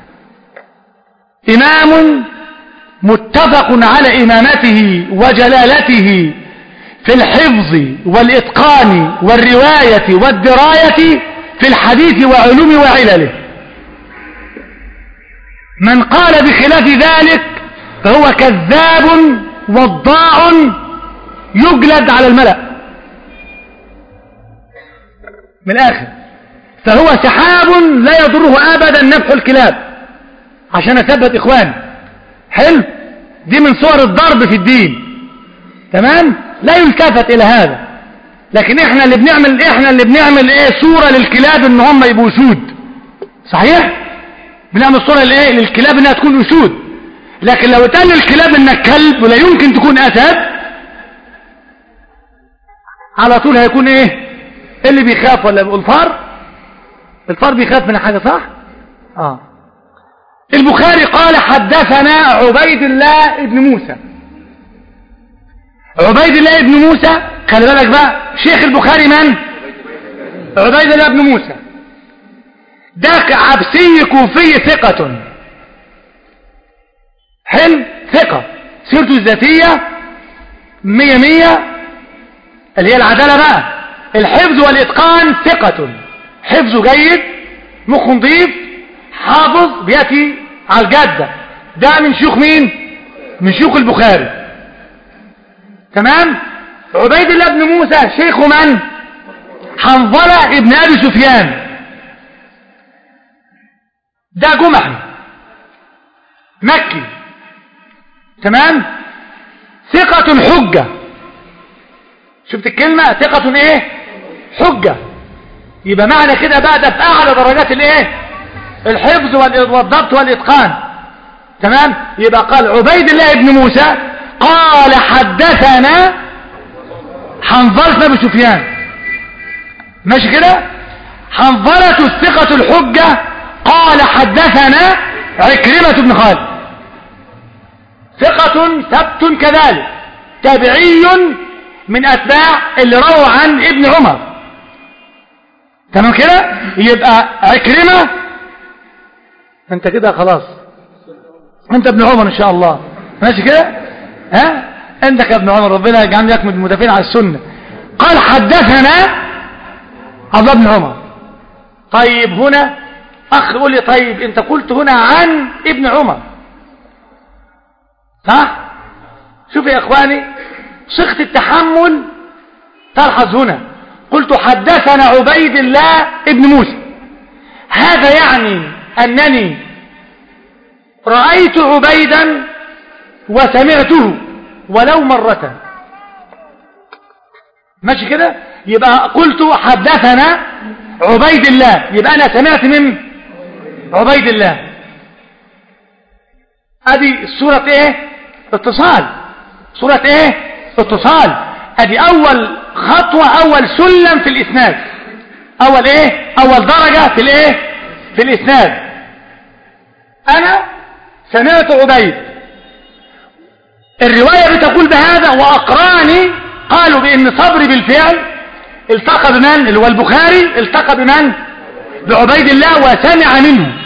إمام متفق على إمامته وجلالته في الحفظ والإتقان والرواية والدراية في الحديث وعلوم وعلله من قال بخلاف ذلك فهو كذاب وضاع يجلد على الملأ من الآخر فهو سحاب لا يضره أبدا نفح الكلاب عشان أثبت إخوان حلو دي من صور الضرب في الدين تمام لا يلتفت إلى هذا لكن احنا اللي بنعمل احنا اللي بنعمل ايه صورة للكلاب ان هم يبقوا اسود صحيح بنعمل صورة لايه للكلاب انها تكون اسود لكن لو اتقال للكلاب انك كلب ولا يمكن تكون اسد على طول هيكون ايه اللي بيخاف ولا الفار الفار بيخاف من حاجة صح اه البخاري قال حدثنا عبيد الله ابن موسى عبيد الله ابن موسى خلي بالك بقى شيخ البخاري من عبيد الله ابن موسى ده عبسي كوفي ثقة حلو ثقة سيرته الذاتية مية مية اللي هي العدالة بقى الحفظ والإتقان ثقة حفظه جيد مخ نظيف حافظ بيأتي على الجدة ده من شيوخ مين من شيوخ البخاري تمام عبيد الله بن موسى شيخ من حنظلة ابن أبي سفيان ده جمحي مكي تمام ثقة حجة شفت الكلمة ثقة ايه حجة يبقى معنى كده بقى ده في اعلى درجات الايه الحفظ وال- والضبط والاتقان تمام يبقى قال عبيد الله بن موسى قال حدثنا حنظلة بن سفيان ماشي كده حنظلة الثقة الحجة قال حدثنا عكرمة بن خالد ثقة ثبت كذلك تابعي من أتباع اللي رووا عن ابن عمر تمام كده يبقى عكرمة انت كده خلاص انت ابن عمر ان شاء الله ماشي كده ها عندك يا ابن عمر ربنا يجعلنا لك من المدافعين على السنة قال حدثنا عبد الله بن عمر طيب هنا اخ يقول لي طيب انت قلت هنا عن ابن عمر صح شوف يا اخواني صيغه التحمل تلحظ هنا قلت حدثنا عبيد الله ابن موسى هذا يعني انني رايت عبيدا وسمعته ولو مره ماشي كده يبقى قلت حدثنا عبيد الله يبقى انا سمعت من عبيد الله ادي صورة ايه اتصال صورة ايه اتصال ادي اول خطوة اول سلم في الاسناد اول ايه اول درجة في الايه في الاسناد انا سمعت عبيد الرواية بتقول بهذا واقراني قالوا بان صبري بالفعل التقى بمن اللي هو البخاري التقى بمن بعبيد الله وسمع منه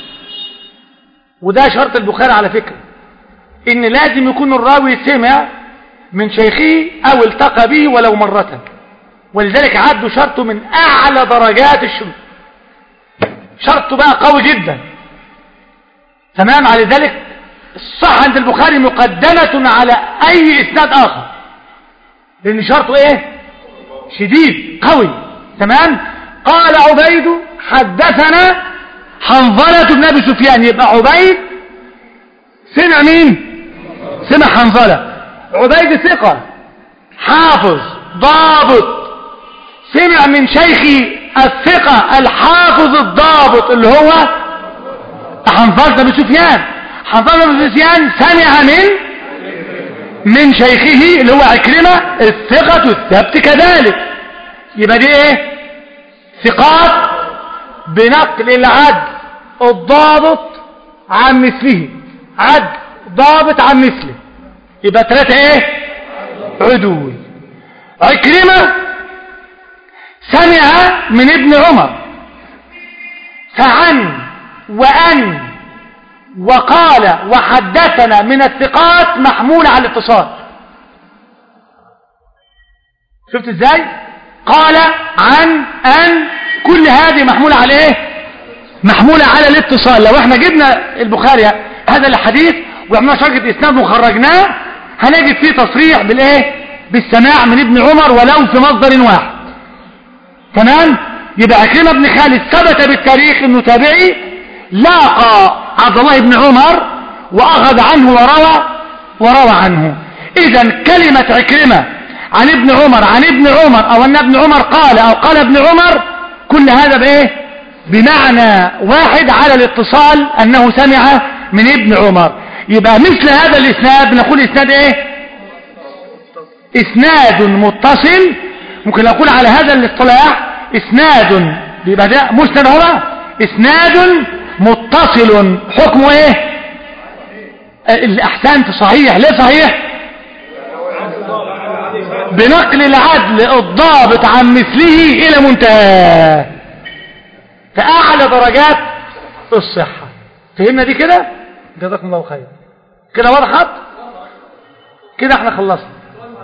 وده شرط البخاري على فكرة ان لازم يكون الراوي سمع من شيخه او التقى به ولو مرة ولذلك عدوا شرطه من اعلى درجات الشروط شرطه بقى قوي جدا تمام على ذلك الصح عند البخاري مقدمة على اي اسناد اخر لان شرطه ايه شديد قوي تمام قال عبيد حدثنا حنظلة بن ابي سفيان يبقى عبيد سمع مين سمع حنظلة عبيد ثقة حافظ ضابط سمع من شيخي الثقة الحافظ الضابط اللي هو حنظلة بن سفيان حنظلة بن سفيان سمع من من شيخه اللي هو عكرمة الثقة الثبت كذلك يبقى دي ايه ثقات بنقل العدل الضابط عن مثله عدل ضابط عن مثله يبقى ثلاثة ايه عدول عكرمة سمع من ابن عمر فعن وأن وقال وحدثنا من الثقات محمولة على الاتصال شفت ازاي قال عن أن كل هذه محمولة على ايه محمولة على الاتصال لو احنا جبنا البخاري هذا الحديث وعملنا شركة اسناد وخرجناه هنجد فيه تصريح بالايه بالسماع من ابن عمر ولو في مصدر واحد تمام يبقى عكرمة بن خالد ثبت بالتاريخ انه تابعي لاقى عبد الله بن عمر واخذ عنه وروى وروى عنه اذا كلمة عكرمة عن ابن عمر عن ابن عمر او ان ابن عمر قال او قال ابن عمر كل هذا بايه بمعنى واحد على الاتصال انه سمع من ابن عمر يبقى مثل هذا الاسناد بنقول اسناد ايه اسناد متصل ممكن نقول على هذا الاصطلاح اسناد يبقى ده مسند هو اسناد متصل حكمه ايه الاحسان صحيح ليه صحيح بنقل العدل الضابط عن مثله الى منتهى فاعلى درجات الصحة فهمنا دي كده جزاكم الله خير كده وضحت كده احنا خلصنا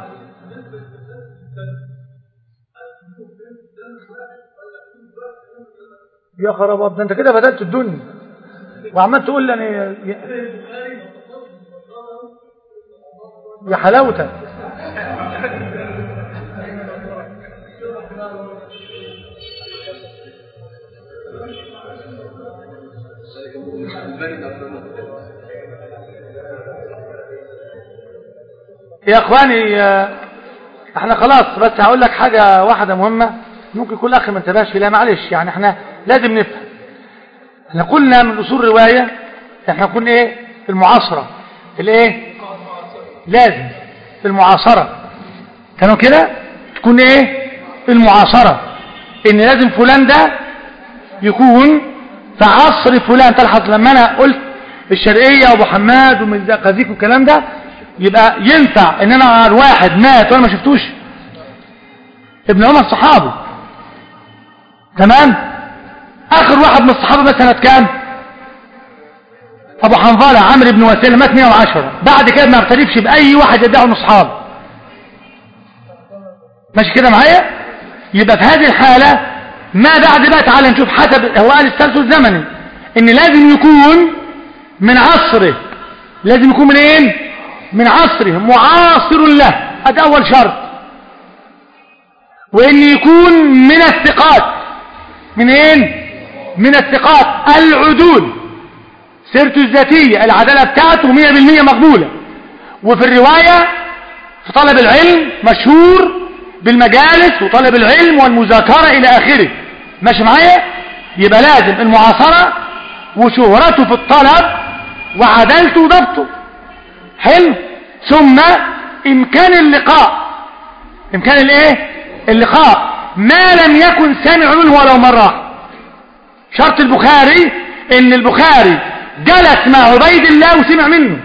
يا خراب ده انت كده بدلت الدنيا وعمال تقول لي يعني يا حلاوتك يا اخواني احنا خلاص بس هقول لك حاجة واحدة مهمة ممكن كل اخي ما انتبهش لا معلش يعني احنا لازم نفهم احنا قلنا من اصول الرواية احنا قلنا ايه المعاصرة الايه لازم المعاصرة كانوا كده تكون ايه المعاصرة ان لازم فلان ده يكون في عصر فلان تلحظ لما انا قلت الشرقية وابو حماد ومزقازيك والكلام ده يبقى ينفع ان انا الواحد مات وانا ما شفتوش ابن عمر صحابي تمام اخر واحد من الصحابه بس سنه كام ابو حنظله عمرو بن وسيله مات 110 بعد كده ما اعترفش باي واحد يدعي انه صحابي ماشي كده معايا يبقى في هذه الحاله ما بعد بقى تعالى نشوف حسب هو قال السلسل الزمني ان لازم يكون من عصره لازم يكون من ايه من عصره معاصر له هذا اول شرط وان يكون من الثقات من ايه من الثقات العدول سيرته الذاتية العدالة بتاعته 100% مقبولة وفي الرواية في طلب العلم مشهور بالمجالس وطلب العلم والمذاكرة إلى آخره ماشي معايا يبقى لازم المعاصرة وشهرته في الطلب وعدالته وضبطه حلو ثم إمكان اللقاء إمكان الإيه اللقاء ما لم يكن سمع منه ولو مرة شرط البخاري ان البخاري جلس مع عبيد الله وسمع منه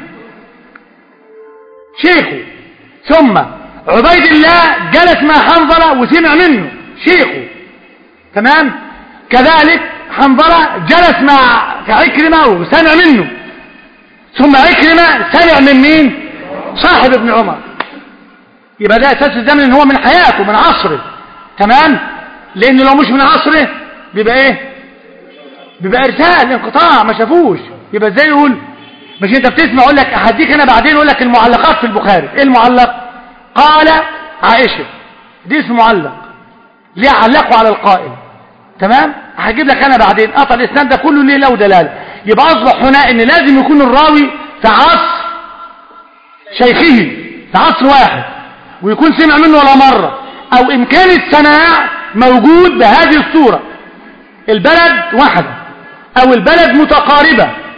شيخه ثم عبيد الله جلس مع حنظلة وسمع منه شيخه تمام كذلك حنظلة جلس مع عكرمة وسمع منه ثم عكرمة سمع من مين صاحب ابن عمر يبقى ده اساس الزمن ان هو من حياته من عصره تمام لان لو مش من عصره بيبقى ايه بيبقى ارسال انقطاع ما شافوش يبقى ازاي يقول مش انت بتسمع اقول لك هديك انا بعدين اقول لك المعلقات في البخاري ايه المعلق قال عائشه دي اسم معلق ليه علقوا على القائل تمام هجيب لك انا بعدين قطع الاسناد ده كله ليه له دلاله يبقى اصبح هنا ان لازم يكون الراوي في عصر شيخه في عصر واحد ويكون سمع منه ولا مره او امكان السماع موجود بهذه الصورة البلد واحدة او البلد متقاربة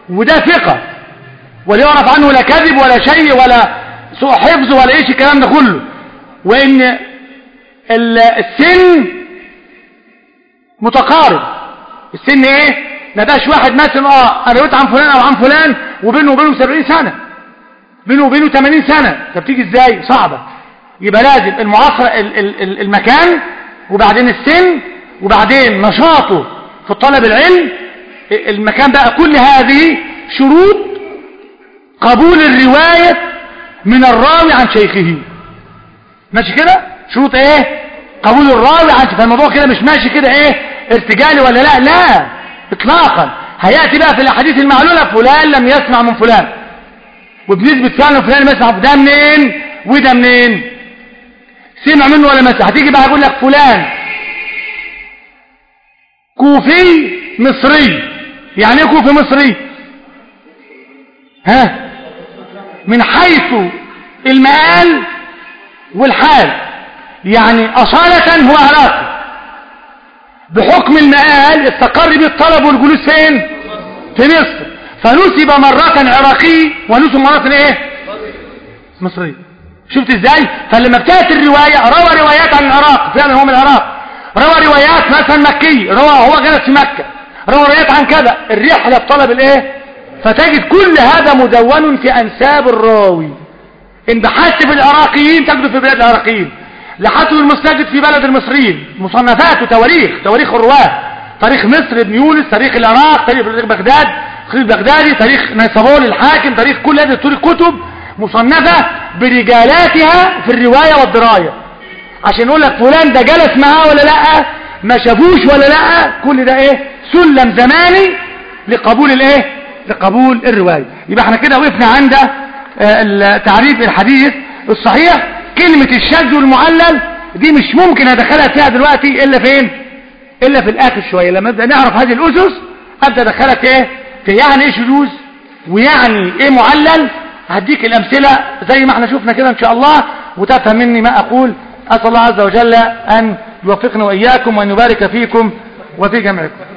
وده ثقة ولا يعرف عنه لا كذب ولا شيء ولا سوء حفظ ولا ايش الكلام ده كله وان السن متقارب السن ايه ما بقاش واحد مثلا اه انا قلت عن فلان او عن فلان وبينه وبينه 70 سنة بينه وبينه 80 سنة طب تيجي ازاي صعبة يبقى لازم المعاصرة المكان وبعدين السن وبعدين نشاطه في الطلب العلم المكان بقى كل هذه شروط قبول الرواية من الراوي عن شيخه ماشي كده شروط ايه قبول الراوي عن فالموضوع كده مش ماشي كده ايه ارتجالي ولا لا لا اطلاقا هياتي بقى في الاحاديث المعلوله فلان لم يسمع من فلان وبنسبه فعلا فلان ما يسمع ده منين وده منين سمع منه ولا مسمع هتيجي بقى يقول لك فلان كوفي مصري يعني ايه كوفي مصري ها من حيث المآل والحال يعني أصالة هو عراقي بحكم المآل استقر به الطلب والجلوس فين في مصر فنسب مرة عراقي ونسب مرة ايه مصري شفت ازاي فلما ابتدت الرواية روى روايات عن العراق فعلا هو من العراق روى روايات مثلا مكي روى هو جلس في مكة روى روايات عن كذا الرحلة في طلب الايه فتجد كل هذا مدون في انساب الراوي ان بحثت في العراقيين تجد في بلاد العراقيين لحثت المستجد في بلد المصريين مصنفات وتواريخ تواريخ الرواه تاريخ مصر ابن يونس تاريخ العراق تاريخ بغداد تاريخ بغدادي تاريخ نيسابور الحاكم تاريخ كل هذه التاريخ كتب مصنفة برجالاتها في الرواية والدراية عشان يقول لك فلان ده جلس معاه ولا لا ما شافوش ولا لا كل ده ايه سلم زماني لقبول الايه لقبول الرواية يبقى احنا كده وقفنا عند تعريف الحديث الصحيح كلمة الشاذ والمعلل دي مش ممكن ادخلها فيها دلوقتي الا فين الا في الاخر شوية لما ابدا نعرف هذه الاسس ابدا ادخلها في ايه في يعني ايه شذوذ ويعني ايه معلل هديك الامثلة زي ما احنا شفنا كده ان شاء الله وتفهم مني ما اقول اسال الله عز وجل ان يوفقنا واياكم وان يبارك فيكم وفي جمعكم